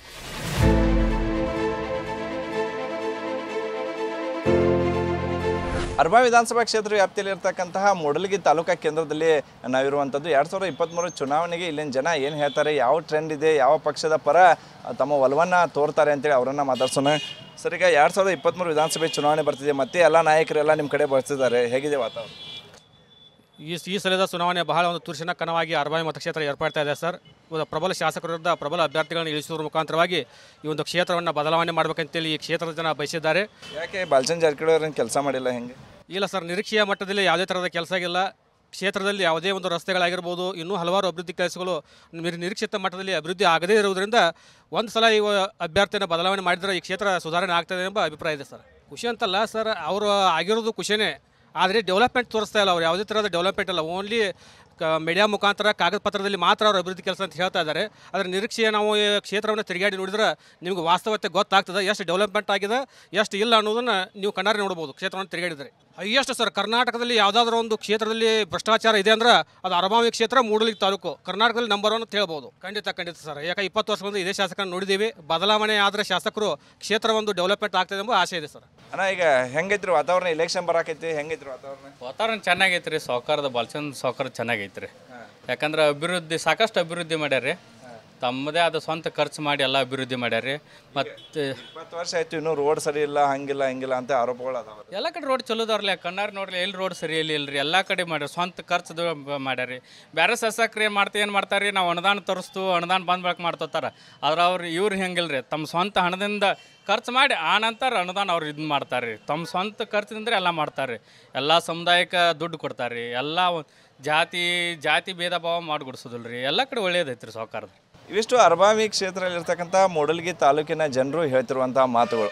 A: ಅರ್ಬಾ ವಿಧಾನಸಭಾ ಕ್ಷೇತ್ರ ವ್ಯಾಪ್ತಿಯಲ್ಲಿ ಇರ್ತಕ್ಕಂತಹ ಮೂಡಲಗಿ ತಾಲೂಕಾ ಕೇಂದ್ರದಲ್ಲಿ ನಾವಿರುವಂಥದ್ದು ಎರಡು ಸಾವಿರದ ಇಪ್ಪತ್ತ್ಮೂರು ಚುನಾವಣೆಗೆ ಇಲ್ಲಿನ ಜನ ಏನು ಹೇಳ್ತಾರೆ ಯಾವ ಟ್ರೆಂಡ್ ಇದೆ ಯಾವ ಪಕ್ಷದ ಪರ ತಮ್ಮ ಒಲವನ್ನು ತೋರ್ತಾರೆ ಅಂತೇಳಿ ಅವರನ್ನು ಮಾತಾಡ್ಸೋಣ ಸರ್ ಈಗ ಎರಡು ಸಾವಿರದ ಇಪ್ಪತ್ತ್ಮೂರು ವಿಧಾನಸಭೆ ಚುನಾವಣೆ ಬರ್ತಿದೆ ಮತ್ತೆ ಎಲ್ಲ ನಾಯಕರೆಲ್ಲ ನಿಮ್ಮ ಕಡೆ ಬರ್ತಿದ್ದಾರೆ ಹೇಗಿದೆ ವಾತಾವರಣ
R: ಈ ಈ ಸಲದ ಚುನಾವಣೆ ಬಹಳ ಒಂದು ತುರ್ಷಿನ ಕಣವಾಗಿ ಅರಬಾಯಿ ಮತಕ್ಷೇತ್ರ ಏರ್ಪಡ್ತಾ ಇದೆ ಸರ್ ಒಂದು ಪ್ರಬಲ ಶಾಸಕರ ವಿರುದ್ಧ ಪ್ರಬಲ ಅಭ್ಯರ್ಥಿಗಳನ್ನು ಇಳಿಸುವುದರ ಮುಖಾಂತರವಾಗಿ ಈ ಒಂದು ಕ್ಷೇತ್ರವನ್ನು ಬದಲಾವಣೆ ಮಾಡಬೇಕಂತೇಳಿ ಈ ಕ್ಷೇತ್ರದ ಜನ ಬಯಸಿದ್ದಾರೆ
A: ಯಾಕೆ ಬಾಲಚಂದ್ ಜಾರಕಿಹೊಳಿ ಅವ್ರೇನು ಕೆಲಸ ಮಾಡಿಲ್ಲ ಹೆಂಗೆ
R: ಇಲ್ಲ ಸರ್ ನಿರೀಕ್ಷೆಯ ಮಟ್ಟದಲ್ಲಿ ಯಾವುದೇ ಥರದ ಕೆಲಸ ಇಲ್ಲ ಕ್ಷೇತ್ರದಲ್ಲಿ ಯಾವುದೇ ಒಂದು ರಸ್ತೆಗಳಾಗಿರ್ಬೋದು ಇನ್ನೂ ಹಲವಾರು ಅಭಿವೃದ್ಧಿ ಕೆಲಸಗಳು ನಿರ್- ನಿರೀಕ್ಷಿತ ಮಟ್ಟದಲ್ಲಿ ಅಭಿವೃದ್ಧಿ ಆಗದೇ ಇರುವುದರಿಂದ ಒಂದು ಸಲ ಈ ಅಭ್ಯರ್ಥಿಯನ್ನು ಬದಲಾವಣೆ ಮಾಡಿದರೆ ಈ ಕ್ಷೇತ್ರ ಸುಧಾರಣೆ ಆಗ್ತದೆ ಎಂಬ ಅಭಿಪ್ರಾಯ ಇದೆ ಸರ್ ಖುಷಿ ಅಂತಲ್ಲ ಸರ್ ಅವರು ಆಗಿರೋದು ಖುಷಿನೇ ಆದರೆ ಡೆವಲಪ್ಮೆಂಟ್ ತೋರಿಸ್ತಾ ಇಲ್ಲ ಅವ್ರು ಯಾವುದೇ ಥರದ ಡೆವಲಪ್ಮೆಂಟ್ ಇಲ್ಲ ಓನ್ಲಿ ಕ ಮೀಡಿಯಾ ಮುಖಾಂತರ ಕಾಗದ ಪತ್ರದಲ್ಲಿ ಮಾತ್ರ ಅವ್ರು ಅಭಿವೃದ್ಧಿ ಕೆಲಸ ಅಂತ ಹೇಳ್ತಾ ಇದ್ದಾರೆ ಅದರ ನಿರೀಕ್ಷೆಯ ನಾವು ಈ ಕ್ಷೇತ್ರವನ್ನು ತಿರುಗಾಡಿ ನೋಡಿದ್ರೆ ನಿಮ್ಗೆ ವಾಸ್ತವತೆ ಗೊತ್ತಾಗ್ತದೆ ಎಷ್ಟು ಡೆವಲಪ್ಮೆಂಟ್ ಆಗಿದೆ ಎಷ್ಟು ಇಲ್ಲ ಅನ್ನೋದನ್ನು ನೀವು ಕಣ್ಣಾರೆ ನೋಡ್ಬೋದು ಕ್ಷೇತ್ರವನ್ನು ತಿರುಗಾಡಿದರೆ ಹೈಯೆಸ್ಟ್ ಸರ್ ಕರ್ನಾಟಕದಲ್ಲಿ ಯಾವುದಾದ್ರೂ ಒಂದು ಕ್ಷೇತ್ರದಲ್ಲಿ ಭ್ರಷ್ಟಾಚಾರ ಇದೆ ಅಂದ್ರೆ ಅದು ಅರಮಾವಿ ಕ್ಷೇತ್ರ ಮೂಡಲಿಗೆ ತಾಲೂಕು ಕರ್ನಾಟಕದಲ್ಲಿ ನಂಬರ್ ಒನ್ ಅಂತ ಹೇಳ್ಬೋದು ಖಂಡಿತ ಖಂಡಿತ ಸರ್ ಯಾಕೆ ಇಪ್ಪತ್ತು ವರ್ಷದಿಂದ ಇದೇ ಶಾಸಕರನ್ನು ನೋಡಿದ್ದೀವಿ ಬದಲಾವಣೆ ಆದರೆ ಶಾಸಕರು ಕ್ಷೇತ್ರ ಒಂದು ಡೆವಲಪ್ಮೆಂಟ್ ಆಗ್ತದೆ ಎಂಬ ಆಸೆ ಇದೆ ಸರ್
A: ಅಣ್ಣ ಈಗ ಹೆಂಗೈತ್ರಿ ವಾತಾವರಣ ಇಲೆಕ್ಷನ್ ಬರಾಕೈತಿ ಹೆಂಗೈತ್ರಿ ವಾತಾವರಣ
S: ವಾತಾವರಣ ಚೆನ್ನಾಗೈತೆ ರೀ ಸಾವುಕಾರದ ಬಾಲ್ಚಂದ್ ಸಾವುಕಾರ ಚೆನ್ನಾಗೈತೆ ರೀ ಯಾಕಂದ್ರೆ ಅಭಿವೃದ್ಧಿ ಸಾಕಷ್ಟು ಅಭಿವೃದ್ಧಿ ಮಾಡ್ಯಾರ ರೀ ತಮ್ಮದೇ ಆದ ಸ್ವಂತ ಖರ್ಚು ಮಾಡಿ ಎಲ್ಲ ಅಭಿವೃದ್ಧಿ ಮಾಡ್ಯಾರ ರೀ ಮತ್ತು
A: ಇಪ್ಪತ್ತು ವರ್ಷ ಆಯ್ತು ಇನ್ನೂ ರೋಡ್ ಸರಿ ಇಲ್ಲ ಹಂಗಿಲ್ಲ ಹಿಂಗಿಲ್ಲ ಅಂತ ಆರೋಪಗಳು ಅದಾವ
S: ಎಲ್ಲ ಕಡೆ ರೋಡ್ ಚಲೋದವ್ರಲ್ಲ ಕಣ್ಣಾರ್ ನೋಡ್ರಿ ಎಲ್ಲಿ ರೋಡ್ ಸರಿ ಇಲ್ಲ ಇಲ್ರಿ ಎಲ್ಲ ಕಡೆ ಮಾಡ್ಯಾರ ಸ್ವಂತ ಖರ್ಚು ಮಾಡ್ಯಾರ ರೀ ಬೇರೆ ಶಾಸಕರು ಏನು ಮಾಡ್ತಾ ಏನು ಮಾಡ್ತಾರೆ ರೀ ನಾವು ಅನುದಾನ ತರಿಸ್ತು ಅನುದಾನ ಬಂದ್ ಬಳಕೆ ಮಾಡ್ತೋತಾರ ಆದ್ರೆ ಅವ್ರು ಇವ್ರು ಹೆಂಗಿಲ್ಲ ರೀ ತಮ್ಮ ಸ್ವಂತ ಹಣದಿಂದ ಖರ್ಚು ಮಾಡಿ ಆ ನಂತರ ಅನುದಾನ ಅವ್ರು ಇದು ಮಾಡ್ತಾರೆ ರೀ ತಮ್ಮ ಸ್ವಂತ ಖರ್ಚಿನಿಂದ ಎಲ್ಲ ಮಾಡ್ತಾರೆ ರೀ ಎಲ್ಲ ಸಮುದಾಯಕ್ಕೆ ದುಡ್ಡು ಕೊಡ್ತಾರೆ ರೀ ಎಲ್ಲ ಒಂದ್ ಜಾತಿ ಜಾತಿ ಭೇದ ಭಾವ ಮಾಡಿಕೊಡ್ಸೋದಿಲ್ಲ ರೀ ಎಲ್ಲ ಕಡೆ ಒಳ್ಳೇದೈತೆ ರೀ ಸಾವುಕಾರದ
A: ಇವಿಷ್ಟು ಅರ್ಬಾವಿ ಕ್ಷೇತ್ರದಲ್ಲಿರ್ತಕ್ಕಂಥ ಮೂಡಲ್ಗಿ ತಾಲೂಕಿನ ಜನರು ಹೇಳ್ತಿರುವಂತಹ ಮಾತುಗಳು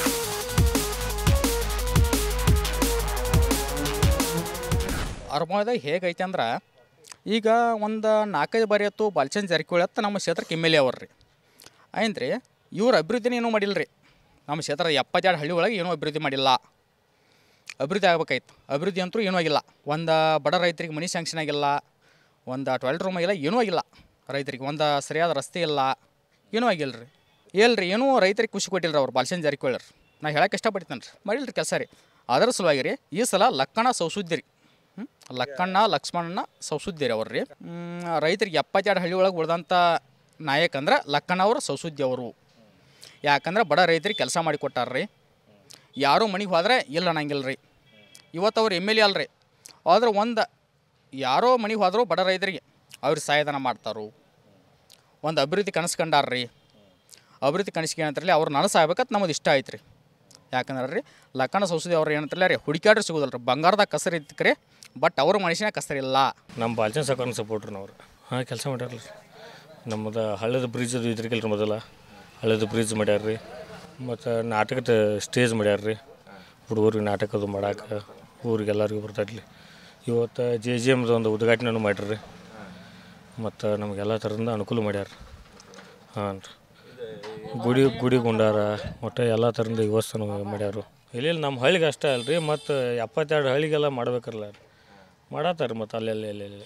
T: ಅರ್ಮಾದಾಗ ಹೇಗೈತೆ ಅಂದ್ರೆ ಈಗ ಒಂದು ನಾಲ್ಕೈದು ಬಾರಿ ಆಯ್ತು ಬಾಲ್ಚಂದ್ ಜಾರಕಿಹೊಳಿ ಅಂತ ನಮ್ಮ ಕ್ಷೇತ್ರಕ್ಕೆ ಎಮ್ ಎಲ್ ಎ ಅವ್ರಿ ಐನ್ರಿ ಇವ್ರ ಅಭಿವೃದ್ಧಿನ ಏನೂ ಮಾಡಿಲ್ಲ ರೀ ನಮ್ಮ ಕ್ಷೇತ್ರದ ಎಪ್ಪತ್ತೆರಡು ಹಳ್ಳಿ ಒಳಗೆ ಏನೂ ಅಭಿವೃದ್ಧಿ ಮಾಡಿಲ್ಲ ಅಭಿವೃದ್ಧಿ ಆಗ್ಬೇಕಾಯ್ತು ಅಭಿವೃದ್ಧಿ ಅಂತೂ ಏನೂ ಆಗಿಲ್ಲ ಒಂದು ಬಡ ರೈತರಿಗೆ ಮನಿ ಸ್ಯಾಂಕ್ಷನ್ ಆಗಿಲ್ಲ ಒಂದು ಟಾಯ್ಲೆಟ್ ರೂಮ್ ಆಗಿಲ್ಲ ಏನೂ ಆಗಿಲ್ಲ ರೈತರಿಗೆ ಒಂದು ಸರಿಯಾದ ರಸ್ತೆ ಇಲ್ಲ ಏನೂ ಆಗಿಲ್ಲ ರೀ ಏಲ್ರಿ ಏನೂ ರೈತರಿಗೆ ಖುಷಿ ಕೊಟ್ಟಿಲ್ಲ ಅವ್ರು ಬಾಲ್ಚಂದ್ ಜಾರಕಿಹೊಳಿ ಅವ್ರು. ನಾ ಹೇಳಕ್ಕೆ ಇಷ್ಟಪಡ್ತೇನೆ ರೀ ಮಾಡಿಲ್ಲ ರೀ ಕೆಲಸ ರೀ ಅದರ ಸಲುವಾಗಿ ರೀ ಈ ಸಲ ಲಕ್ಕಣ ಸೌಸುದ್ದಿ ರೀ ಹ್ಮ್? ಲಕ್ಕಣ್ಣ ಲಕ್ಷ್ಮಣನ ಸೌಸುದ್ದಿ ರೀ ಅವ್ರು ರೀ ಹ್ಮ್, ರೈತರಿಗೆ ಎಪ್ಪತ್ತೆರಡು ಹಳ್ಳಿ ಒಳಗೆ ಉಳ್ದಂಥ ನಾಯಕ ಅಂದ್ರೆ ಲಕ್ಕಣ್ಣ ಅವರು ಸೌಸುದ್ದಿ ಅವರು ಯಾಕಂದ್ರೆ ಬಡ ರೈತರಿಗೆ ಕೆಲಸ ಮಾಡಿಕೊಟ್ಟಾರ ರೀ ಯಾರೂ ಮನೆಗೆ ಹೋದ್ರೆ ಇಲ್ಲ ಅನ್ನಂಗಿಲ್ಲ ರೀ ಇವತ್ತು ಅವ್ರು ಎಮ್ ಎಲ್ ಎ ಅಲ್ರಿ ಆದ್ರೆ ಒಂದು ಯಾರೋ ಮನೆಗೆ ಹೋದರೂ ಬಡ ರೈತರಿಗೆ ಅವ್ರಿಗೆ ಸಹಾಯಧನ ಮಾಡ್ತಾರೋ ಒಂದು ಅಭಿವೃದ್ಧಿ ಕನಸು ಕಂಡಾರ್ರಿ ಅಭಿವೃದ್ಧಿ ಕನಸಿಗೆ ಏನಂತಾರಲ್ಲ ಅವ್ರು ನನಸು ಆಗ್ಬೇಕಂತ ನಮ್ಮದು ಇಷ್ಟ ಆಯ್ತು ರೀ ಯಾಕಂದ್ರೆ ರೀ ಲಕ್ಕಣ ಸೌಸದಿ ಅವ್ರು ಏನಂತಾರಲ್ಲ ರೀ ಹುಡುಕ್ಯಾಡ್ರಿ ಸಿಗೋದಲ್ಲ ರೀ ಬಂಗಾರದಾಗ ಕಸರು ಇದ್ದಕ್ರೆ ಬಟ್ ಅವ್ರ ಮನುಷ್ಯನ ಕಸರಿಲ್ಲ
U: ನಮ್ಮ ಬಾಲ್ಚನ್ ಸಾಕೋರ್ನ ಸಪೋರ್ಟ್ರಿ ನಾವು ಹಾಂ ಕೆಲಸ ಮಾಡ್ಯಾರಲ್ಲ ನಮ್ಮದು ಹಳ್ಳದ ಬ್ರಿಡ್ಜ್ ಅದು ಇದ್ರಿಗಿಲ್ಲ ರೀ ಮೊದಲ ಹಳ್ಳದ ಬ್ರಿಡ್ಜ್ ಮಾಡ್ಯಾರ ರೀ ಮತ್ತು ನಾಟಕದ ಸ್ಟೇಜ್ ಮಾಡ್ಯಾರ ರೀ ಹುಡುಗರಿಗೆ ನಾಟಕ ಅದು ಮಾಡಾಕ ಊರಿಗೆ ಎಲ್ಲರಿಗೂ ಬರ್ತೈತ್ಲಿ ಇವತ್ತು ಜೆ ಜಿ ಎಮ್ದು ಒಂದು ಉದ್ಘಾಟನೆನೂ ಮಾಡ್ರಿ ಮತ್ತು ನಮಗೆಲ್ಲ ಥರದಿಂದ ಅನುಕೂಲ ಮಾಡ್ಯಾರ ಹಾಂ ರೀ ಗುಡಿ ಗುಡಿ ಗುಂಡಾರ ಒಟ್ಟು ಎಲ್ಲ ಥರದಿಂದ ವ್ಯವಸ್ಥೆನೂ ಮಾಡ್ಯಾರು ಇಲ್ಲಿ ನಮ್ಮ ಹಳ್ಳಿಗೆ ಅಷ್ಟೇ ಅಲ್ರಿ ಮತ್ತು ಎಪ್ಪತ್ತೆರಡು ಹಳ್ಳಿಗೆಲ್ಲ ಮಾಡ್ಬೇಕಲ್ಲ ಮಾಡತ್ತಾರ ಮತ್ತು ಅಲ್ಲೆಲ್ಲ ಎಲ್ಲೆಲ್ಲಿ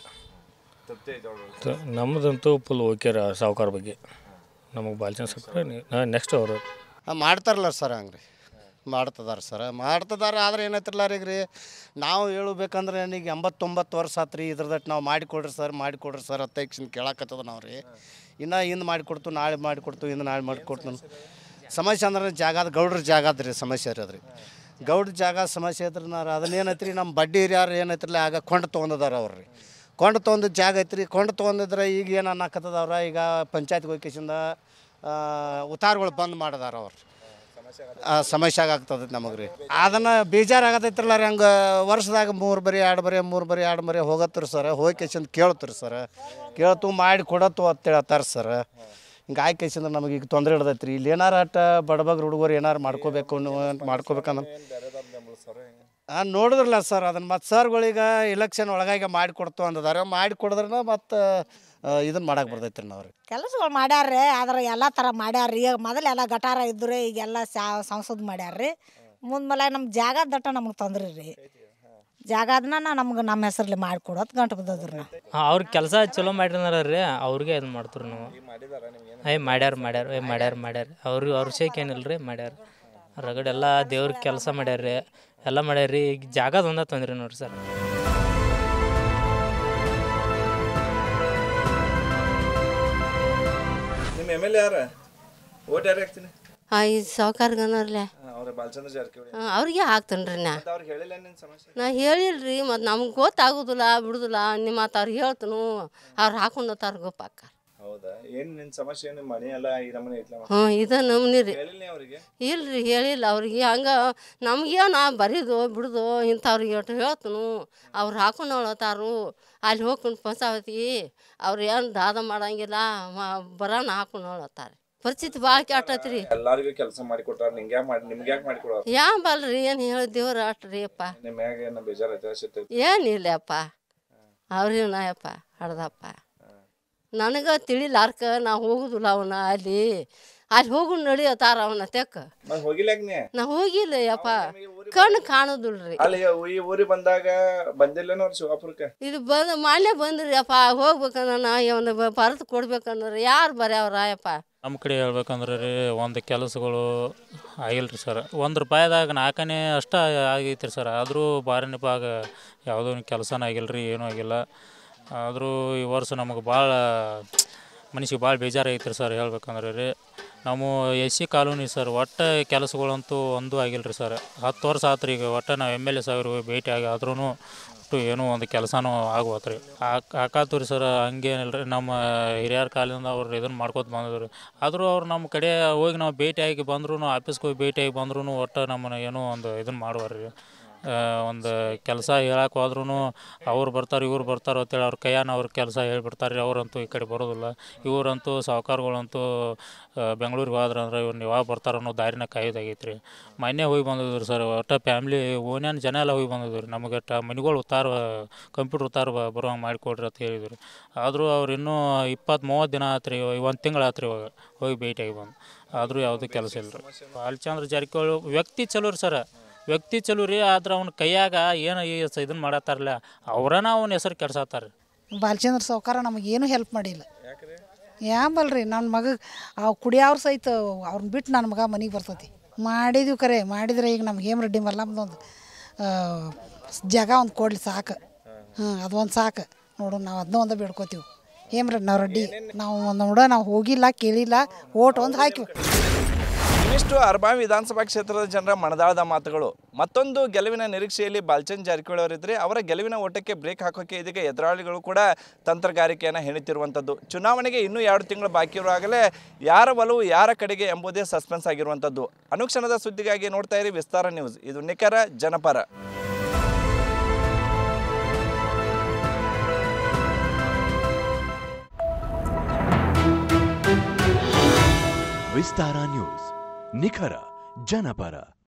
U: ತ- ನಮ್ಮದಂತೂ ಫುಲ್ ಓಕೆ ರೀ ಸಾವುಕಾರ ಬಗ್ಗೆ ನಮಗೆ ಬಾಲ್ಚನ್ ಸಾವುಕಾರ ನೆಕ್ಸ್ಟ್ ಅವರು
V: ಮಾಡ್ತಾರಲ್ಲ ಸರ್ ಹಂಗೆ ರೀ ಮಾಡ್ತದಾರ ಸರ್ ಮಾಡ್ತದಾರ ಆದ್ರೆ ಏನೈತ್ರಲ್ಲ ರೀ ರೀ ನಾವು ಹೇಳ್ಬೇಕಂದ್ರೆ ನನಗೆ ಎಂಬತ್ತೊಂಬತ್ತು ವರ್ಷ ಆತ್ರಿ ಇದ್ರದಟ್ಟು ನಾವು ಮಾಡಿಕೊಡ್ರಿ ಸರ್ ಮಾಡಿಕೊಡ್ರಿ ಸರ್ ಅತ್ತಕ್ಷಣ ಕೇಳಾಕತ್ತದ ನಾವು ರೀ ಇನ್ನು ಹಿಂದೆ ಮಾಡಿಕೊಡ್ತು ನಾಳೆ ಮಾಡಿಕೊಡ್ತು ಇನ್ನು ನಾಳೆ ಮಾಡಿಕೊಡ್ತು ಸಮಸ್ಯೆ ಅಂದ್ರೆ ಜಾಗ ಅದು ಗೌಡ್ರ ಜಾಗ ಅದ್ರಿ ಸಮಸ್ಯೆ ರೀ ಅದ್ರಿ ಗೌಡ್ರ ಜಾಗ ಸಮಸ್ಯೆ ಐತ್ರಿ ನಾರ ಅದನ್ನೇನೈತ್ರಿ ನಮ್ಮ ಬಡ್ಡಿ ಹಿರಿಯರು ಏನೈತ್ರಲ್ಲ ಆಗ ಕೊಂಡು ತೊಗೊಂಡದಾರ ಅವ್ರು ರೀ ಕೊಂಡು ತೊಗೊಂಡು ಜಾಗ ಐತ್ರಿ ಕೊಂಡು ತೊಗೊಂಡಿದ್ರೆ ಈಗ ಏನು ಅನ್ನಕತ್ತದ ಅವ್ರ ಈಗ ಪಂಚಾಯತ್ಗೆ ಹೋಗ್ಕೇಸಿಂದ ಉತ್ತಾರಗಳು ಬಂದ್ ಮಾಡಿದಾರ ಅವ್ರು ಆ, ಸಮಸ್ಯೆ ಆಗ್ತದೆ ನಮಗೆ ರೀ ಅದನ್ನು ಬೇಜಾರಾಗತೈತ್ರಲ್ಲ ರೀ ಹಂಗೆ ವರ್ಷದಾಗ ಮೂರು ಬರಿ ಎರಡು ಬರಿ ಮೂರು ಬರಿ ಎರಡು ಬರಿ ಹೋಗತ್ರಿ ಸರ್ ಹೋಗಿ ಕೇಸಿಂದ ಕೇಳ್ತೀರಿ ಸರ್ ಕೇಳ್ತು ಮಾಡಿ ಕೊಡತ್ತು ಅಂತ ಹೇಳ್ತಾರೆ ಸರ್ ಹಿಂಗೆ ಆಯ್ಕೆ ಕೇಸಿಂದ ನಮಗೆ ಈಗ ತೊಂದರೆ ಹಿಡ್ದೈತ್ರಿ ಇಲ್ಲಿ ಏನಾರ ಅಟ್ಟ ಬಡಬಗ್ರ ಹುಡುಗರು ಏನಾರು ಮಾಡ್ಕೋಬೇಕು ನೀವು ಮಾಡ್ಕೋಬೇಕಂದ್ರೆ ಹಾಂ ನೋಡಿದ್ರಲ್ಲ ಸರ್ ಅದನ್ನು ಮತ್ತು ಸರ್ಗಳಿಗೆ ಇಲೆಕ್ಷನ್ ಒಳಗಾಗಿ ಮಾಡಿ ಕೊಡ್ತು ಅಂದಿದ್ದಾರೆ ಮಾಡಿ ಕೊಡಿದ್ರೆ ಮತ್ತು ಇದನ್ನು ಮಾಡಕ್ಕೆ ಬರ್ತೈತೆ ರೀ ನಾವು ರೀ
B: ಕೆಲಸಗಳು ಮಾಡ್ಯಾರ್ರಿ ಆದ್ರೆ ಎಲ್ಲ ಥರ ಮಾಡ್ಯಾರ್ರಿ ಈಗ ಮೊದಲು ಎಲ್ಲ ಗಟಾರ ಇದ್ದು ಈಗೆಲ್ಲ ಸಾ ಸಂಸದ್ ಮಾಡ್ಯಾರ್ರಿ ಮುಂದ್ಮೇಲೆ ನಮ್ಮ ಜಾಗ ದಟ್ಟ ನಮಗೆ ತೊಂದ್ರೆ ರೀ ಜಾಗ ಅದನ್ನ ನಮ್ಗೆ ನಮ್ಮ ಹೆಸರಲ್ಲಿ ಮಾಡಿಕೊಡೋದು ಗಂಟು ಬಿದ್ದದ್ರಿ ನಾವು
C: ಅವ್ರ ಕೆಲಸ ಚಲೋ ಮಾಡಿದಾರ ರೀ ಅವ್ರಿಗೆ ಇದು ಮಾಡ್ತೀವಿ ನಾವು ಏ ಮಾಡ್ಯಾರ ಮಾಡ್ಯಾರ ಏ ಮಾಡ್ಯಾರ ಮಾಡ್ಯಾರ ಅವ್ರಿಗೆ ಅವ್ರ ಶೇಕ್ ಏನಿಲ್ಲ ರೀ ಮಾಡ್ಯಾರ ರಗಡೆ ಎಲ್ಲ ದೇವ್ರಿಗೆ ಕೆಲಸ ಮಾಡ್ಯಾರ ರೀ ಎಲ್ಲ ಮಾಡ್ಯಾರ ರೀ ಈಗ ಜಾಗದ ಒಂದ ತೊಂದ್ರೆ ನೋಡ್ರಿ ಸರ್
A: ನಿಮ್ಮ ಎಮ್ ಎಲ್ ಎ ಯಾರ ಓಟ್ ಯಾರು ಹಾಕ್ತೀನಿ
W: ಹಾಂ ಈ ಸಾವ್ಕಾರ್ಗನರ್ಲೆ
A: ಅವ್ರ ಬಾಲಚಂದ್ರ ಜಾರಕಿಹೊಳಿ
W: ಅವ್ರಿಗೆ ಹಾಕ್ತೇನೆ ರೀ ನಾ
A: ಮತ್ತೆ ಅವ್ರಿಗೆ ಹೇಳಿಲ್ಲ ನಿನ್ನ ಸಮಸ್ಯೆ
W: ನಾ ಹೇಳಿಲ್ರಿ ಮತ್ತು ನಮ್ಗೆ ಗೊತ್ತಾಗೋದಿಲ್ಲ ಬಿಡುದಿಲ್ಲ ನಿಮ್ಮ ಮತ್ತು ಅವ್ರು ಹೇಳ್ತನು ಅವ್ರು ಹಾಕೊಂಡು ಹೋಗ್ತಾರ ಗೊಪ್ಪಾಕ
A: ಹೌದಾ ಏನ್ ನಿನ್ ಸಮಸ್ಯೆ ಏನು ಮನೆ ಎಲ್ಲ ಈ ನಮ್ಮನೆ ಐತ್ಲಮ್ಮ
W: ಹ್ಞೂ ಇದು ನಮ್ನಿ ರೀ
A: ಹೇಳಿಲ್ಲ ನೀ ಅವ್ರಿಗೆ
W: ಇಲ್ರಿ ಹೇಳಿಲ್ಲ ಅವ್ರಿಗೆ ಹಂಗೆ ನಮ್ಗೇನು ಬರೀದು ಬಿಡುದು ಇಂಥವ್ರಿಗೆ ಒಟ್ಟು ಹೇಳ್ತನು ಅವ್ರು ಹಾಕೊಂಡು ಹೋಗ್ತಾರು ಅಲ್ಲಿ ಹೋಗ್ಕೊಂಡು ಪಂಚಾವತಿ ಅವ್ರು ಏನು ದಾದ ಮಾಡಂಗಿಲ್ಲ ಮ- ಬರೋಣ ಹಾಕೊಂಡು ಹೋಗ್ತಾರೆ ಪರಿಸ್ಥಿತಿ ಭಾಳ ಕೆಟ್ಟೈತ್ರಿ
A: ಎಲ್ಲಾರಿಗೂ ಕೆಲಸ ಮಾಡಿ ಕೊಟ್ಟಾರ ನಿಂಗೆ ಯಾಕೆ ಮಾಡಿ ನಿಮ್ಗೆ ಯಾಕೆ ಮಾಡಿ ಕೊಡೋರು
W: ಯಾ ಬಲ್ರಿ ಏನು ಹೇಳಿ ದೇವ್ರ ಅಟ್ರಿ ಅಪ್ಪ
A: ನಿಮ್ಮ ಮ್ಯಾಗ ಏನೋ ಬೇಜಾರೈತೆ ಸಿಟ್ಟೈತೆ
W: ಏನಿಲ್ಲಪ್ಪ ಅವ್ರೇನ ಯಪ್ಪ ಹಡ್ದಪ್ಪ ನನಗೆ ತಿಳಿಲಾರ್ಕ ನಾ ಹೋಗುದಿಲ್ಲ ಅವನ ಅಲ್ಲಿ ಅಲ್ಲಿ ಹೋಗು ನಡಿಯತ್ತಾರ ಅವನ ತೆಕ್ಕ
A: ಮತ್ತೆ ಹೋಗಿಲ್ಲ ಯಾಕೆ ನೀ
W: ನಾ ಹೋಗಿಲ್ಲ ಯಪ್ಪ ಕಣ್ಣು ಕಾಣೋದಿಲ್ರಿ
A: ಅಲ್ಲಿ ಈ ಊರಿಗೆ ಬಂದಾಗ ಬಂದಿಲ್ಲೇನೋ ಅವ್ರು ಶಿವಾಪುರಕ್ಕೆ
W: ಇದು ಬಂದು ಮಾಲ್ಯ ಬಂದ್ರಿ ಅಪ್ಪ ಹೋಗ್ಬೇಕನ್ನ ನಾ ಒಂದು ಪರತ್ ಕೊಡ್ಬೇಕಂದ್ರೆ ಯಾರು ಬರ್ಯಾವ್ರ ಯಪ್ಪ
C: ನಮ್ಮ ಕಡೆ ಹೇಳ್ಬೇಕಂದ್ರೆ ರೀ ಒಂದು ಕೆಲಸಗಳು ಆಗಿಲ್ಲ ರೀ ಸರ್ ಒಂದು ರೂಪಾಯಿದಾಗ ನಾಲ್ಕನೇ ಅಷ್ಟ ಆಗೈತೆ ರೀ ಸರ್ ಆದರೂ ಬಾರಿನ ಭಾಗ ಯಾವುದೋ ಒಂದು ಕೆಲಸನ ಆಗಿಲ್ಲ ರೀ ಏನೂ ಆಗಿಲ್ಲ ಆದರೂ ಈ ವರ್ಷ ನಮಗೆ ಭಾಳ ಮನುಷ್ಯಗೆ ಭಾಳ ಬೇಜಾರಾಗೈತೆ ರೀ ಸರ್ ಹೇಳ್ಬೇಕಂದ್ರೆ ರೀ ನಮ್ಮ ಎಸ್ ಸಿ ಕಾಲೋನಿ ಸರ್ ಒಟ್ಟು ಕೆಲಸಗಳಂತೂ ಒಂದೂ ಆಗಿಲ್ಲ ರೀ ಸರ್ ಹತ್ತು ವರ್ಷ ಆತ್ರಿ ಈಗ ಒಟ್ಟು ನಾವು ಎಮ್ ಎಲ್ ಎ ಸಾವಿರ ಭೇಟಿ ಆಗಿ ಆದ್ರೂ ಒಟ್ಟು ಏನೂ ಒಂದು ಕೆಲಸನೂ ಆಗ್ಬೋತು ರೀ ಹಾಕಾತು ರೀ ಸರ್ ಹಂಗೇನಿಲ್ಲ ರೀ ನಮ್ಮ ಹಿರಿಯರ ಕಾಲದಿಂದ ಅವ್ರು ಇದನ್ನು ಮಾಡ್ಕೊತ ಬಂದಿದ್ರು ರೀ ಆದರೂ ಅವ್ರು ನಮ್ಮ ಕಡೆ ಹೋಗಿ ನಾವು ಭೇಟಿಯಾಗಿ ಬಂದ್ರೂ ಆಫೀಸ್ಗೆ ಹೋಗಿ ಭೇಟಿಯಾಗಿ ಬಂದ್ರೂ ಒಟ್ಟು ನಮ್ಮನ್ನ ಏನೋ ಒಂದು ಇದನ್ನು ಮಾಡುವಾರ ರೀ ಒಂದು ಕೆಲಸ ಹೇಳಕ್ಕೆ ಹೋದ್ರೂ ಅವ್ರು ಬರ್ತಾರೆ ಇವ್ರು ಬರ್ತಾರೆ ಅಂತೇಳಿ ಅವ್ರ ಕೈಯಾನ ಅವ್ರ ಕೆಲಸ ಹೇಳ್ಬಿಡ್ತಾರೆ ರೀ ಅವರಂತೂ ಈ ಕಡೆ ಬರೋದಿಲ್ಲ ಇವರಂತೂ ಸಾಹುಕಾರಗಳಂತೂ ಬೆಂಗಳೂರಿಗೆ ಹೋದ್ರೆ ಅಂದ್ರೆ ಇವ್ರು ಯಾವಾಗ ಬರ್ತಾರೋ ಅನ್ನೋ ದಾರಿನ ಕಾಯೋದಾಗೈತೆ ರೀ ಮೊನ್ನೆ ಹೋಗಿ ಬಂದಿದ್ರು ಸರ್ ಒಟ್ಟು ಫ್ಯಾಮ್ಲಿ ಓನ್ಯಾನ ಜನ ಎಲ್ಲ ಹೋಗಿ ಬಂದಿದ್ರು ರೀ ನಮಗೆ ಟ ಮನೆಗಳು ಉತ್ತಾರ ಕಂಪ್ಯೂಟರ್ ಉತ್ತಾರ ಬರುವಂಗೆ ಮಾಡಿಕೊಡ್ರಿ ಅಂತ ಹೇಳಿದ್ರು ಆದರೂ ಅವ್ರು ಇನ್ನೂ ಇಪ್ಪತ್ತು ಮೂವತ್ತು ದಿನ ಆತು ರೀ ಒಂದು ತಿಂಗಳು ಆತು ರೀ ಇವಾಗ ಹೋಗಿ ಭೇಟಿಯಾಗಿ ಬಂದು ಆದರೂ ಯಾವುದೂ ಕೆಲಸ ಇಲ್ಲ ರೀ ಬಾಲಚಂದ್ರ ಜಾರಕಿಹೊಳಿ ವ್ಯಕ್ತಿ ಚಲೋ ರೀ ಸರ್ ವ್ಯಕ್ತಿ ಚಲೋ ರೀ ಆದ್ರೆ ಅವ್ನ ಕೈಯಾಗ ಏನು ಈ ಸ ಇದನ್ನು ಮಾಡತ್ತಾರಲ್ಲ ಅವ್ರನ್ನ ಅವನ ಹೆಸರು ಕೆಡ್ಸತ್ತಾರ
X: ಬಾಲಚಂದ್ರ ಸಾವ್ಕಾರ ನಮಗೇನು ಹೆಲ್ಪ್ ಮಾಡಿಲ್ಲ ಯಾಂಬಲ್ರಿ ನನ್ನ ಮಗ ಅವ್ ಕುಡಿಯವ್ರ ಸಹಿತ ಅವ್ರನ್ನ ಬಿಟ್ಟು ನನ್ನ ಮಗ ಮನೆಗೆ ಬರ್ತೈತಿ ಮಾಡಿದ್ವಿ ಕರೆ ಮಾಡಿದ್ರೆ ಈಗ ನಮ್ಗೆ ಹೇಮ್ ರೆಡ್ಡಿ ಮಲ್ಲಮ್ಮದೊಂದು ಜಾಗ ಒಂದು ಕೊಡ್ಲಿ ಸಾಕು ಹ್ಞೂ ಅದೊಂದು ಸಾಕು ನೋಡು ನಾವು ಅದನ್ನ ಒಂದು ಬೇಡ್ಕೋತೀವಿ ಹೇಮ್ ರೆಡ್ಡಿ ನಾವು ರೆಡ್ಡಿ ನಾವು ನೋಡ ನಾವು ಹೋಗಿಲ್ಲ ಕೇಳಿಲ್ಲ ಓಟ್ ಒಂದು ಹಾಕಿವಿ
A: ಇವಿಷ್ಟು ಅರ್ಬಾವಿ ವಿಧಾನಸಭಾ ಕ್ಷೇತ್ರದ ಜನರ ಮನದಾಳದ ಮಾತುಗಳು ಮತ್ತೊಂದು ಗೆಲುವಿನ ನಿರೀಕ್ಷೆಯಲ್ಲಿ ಬಾಲ್ಚಂದ್ ಜಾರಕಿಹೊಳಿ ಅವರಿದ್ರೆ ಅವರ ಗೆಲುವಿನ ಓಟಕ್ಕೆ ಬ್ರೇಕ್ ಹಾಕೋಕೆ ಇದೀಗ ಎದುರಾಳಿಗಳು ಕೂಡ ತಂತ್ರಗಾರಿಕೆಯನ್ನು ಹೆಣಿತಿರುವಂಥದ್ದು ಚುನಾವಣೆಗೆ ಇನ್ನೂ ಎರಡು ತಿಂಗಳು ಬಾಕಿ ಇರುವಾಗಲೇ ಯಾರ ಒಲವು ಯಾರ ಕಡೆಗೆ ಎಂಬುದೇ ಸಸ್ಪೆನ್ಸ್ ಆಗಿರುವಂಥದ್ದು ಅನುಕ್ಷಣದ ಸುದ್ದಿಗಾಗಿ ನೋಡ್ತಾ ಇರಿ ವಿಸ್ತಾರ ನ್ಯೂಸ್ ಇದು ನಿಖರ ಜನಪರ
Y: ವಿಸ್ತಾರ ನ್ಯೂಸ್ ನಿಖರ ಜನಪರ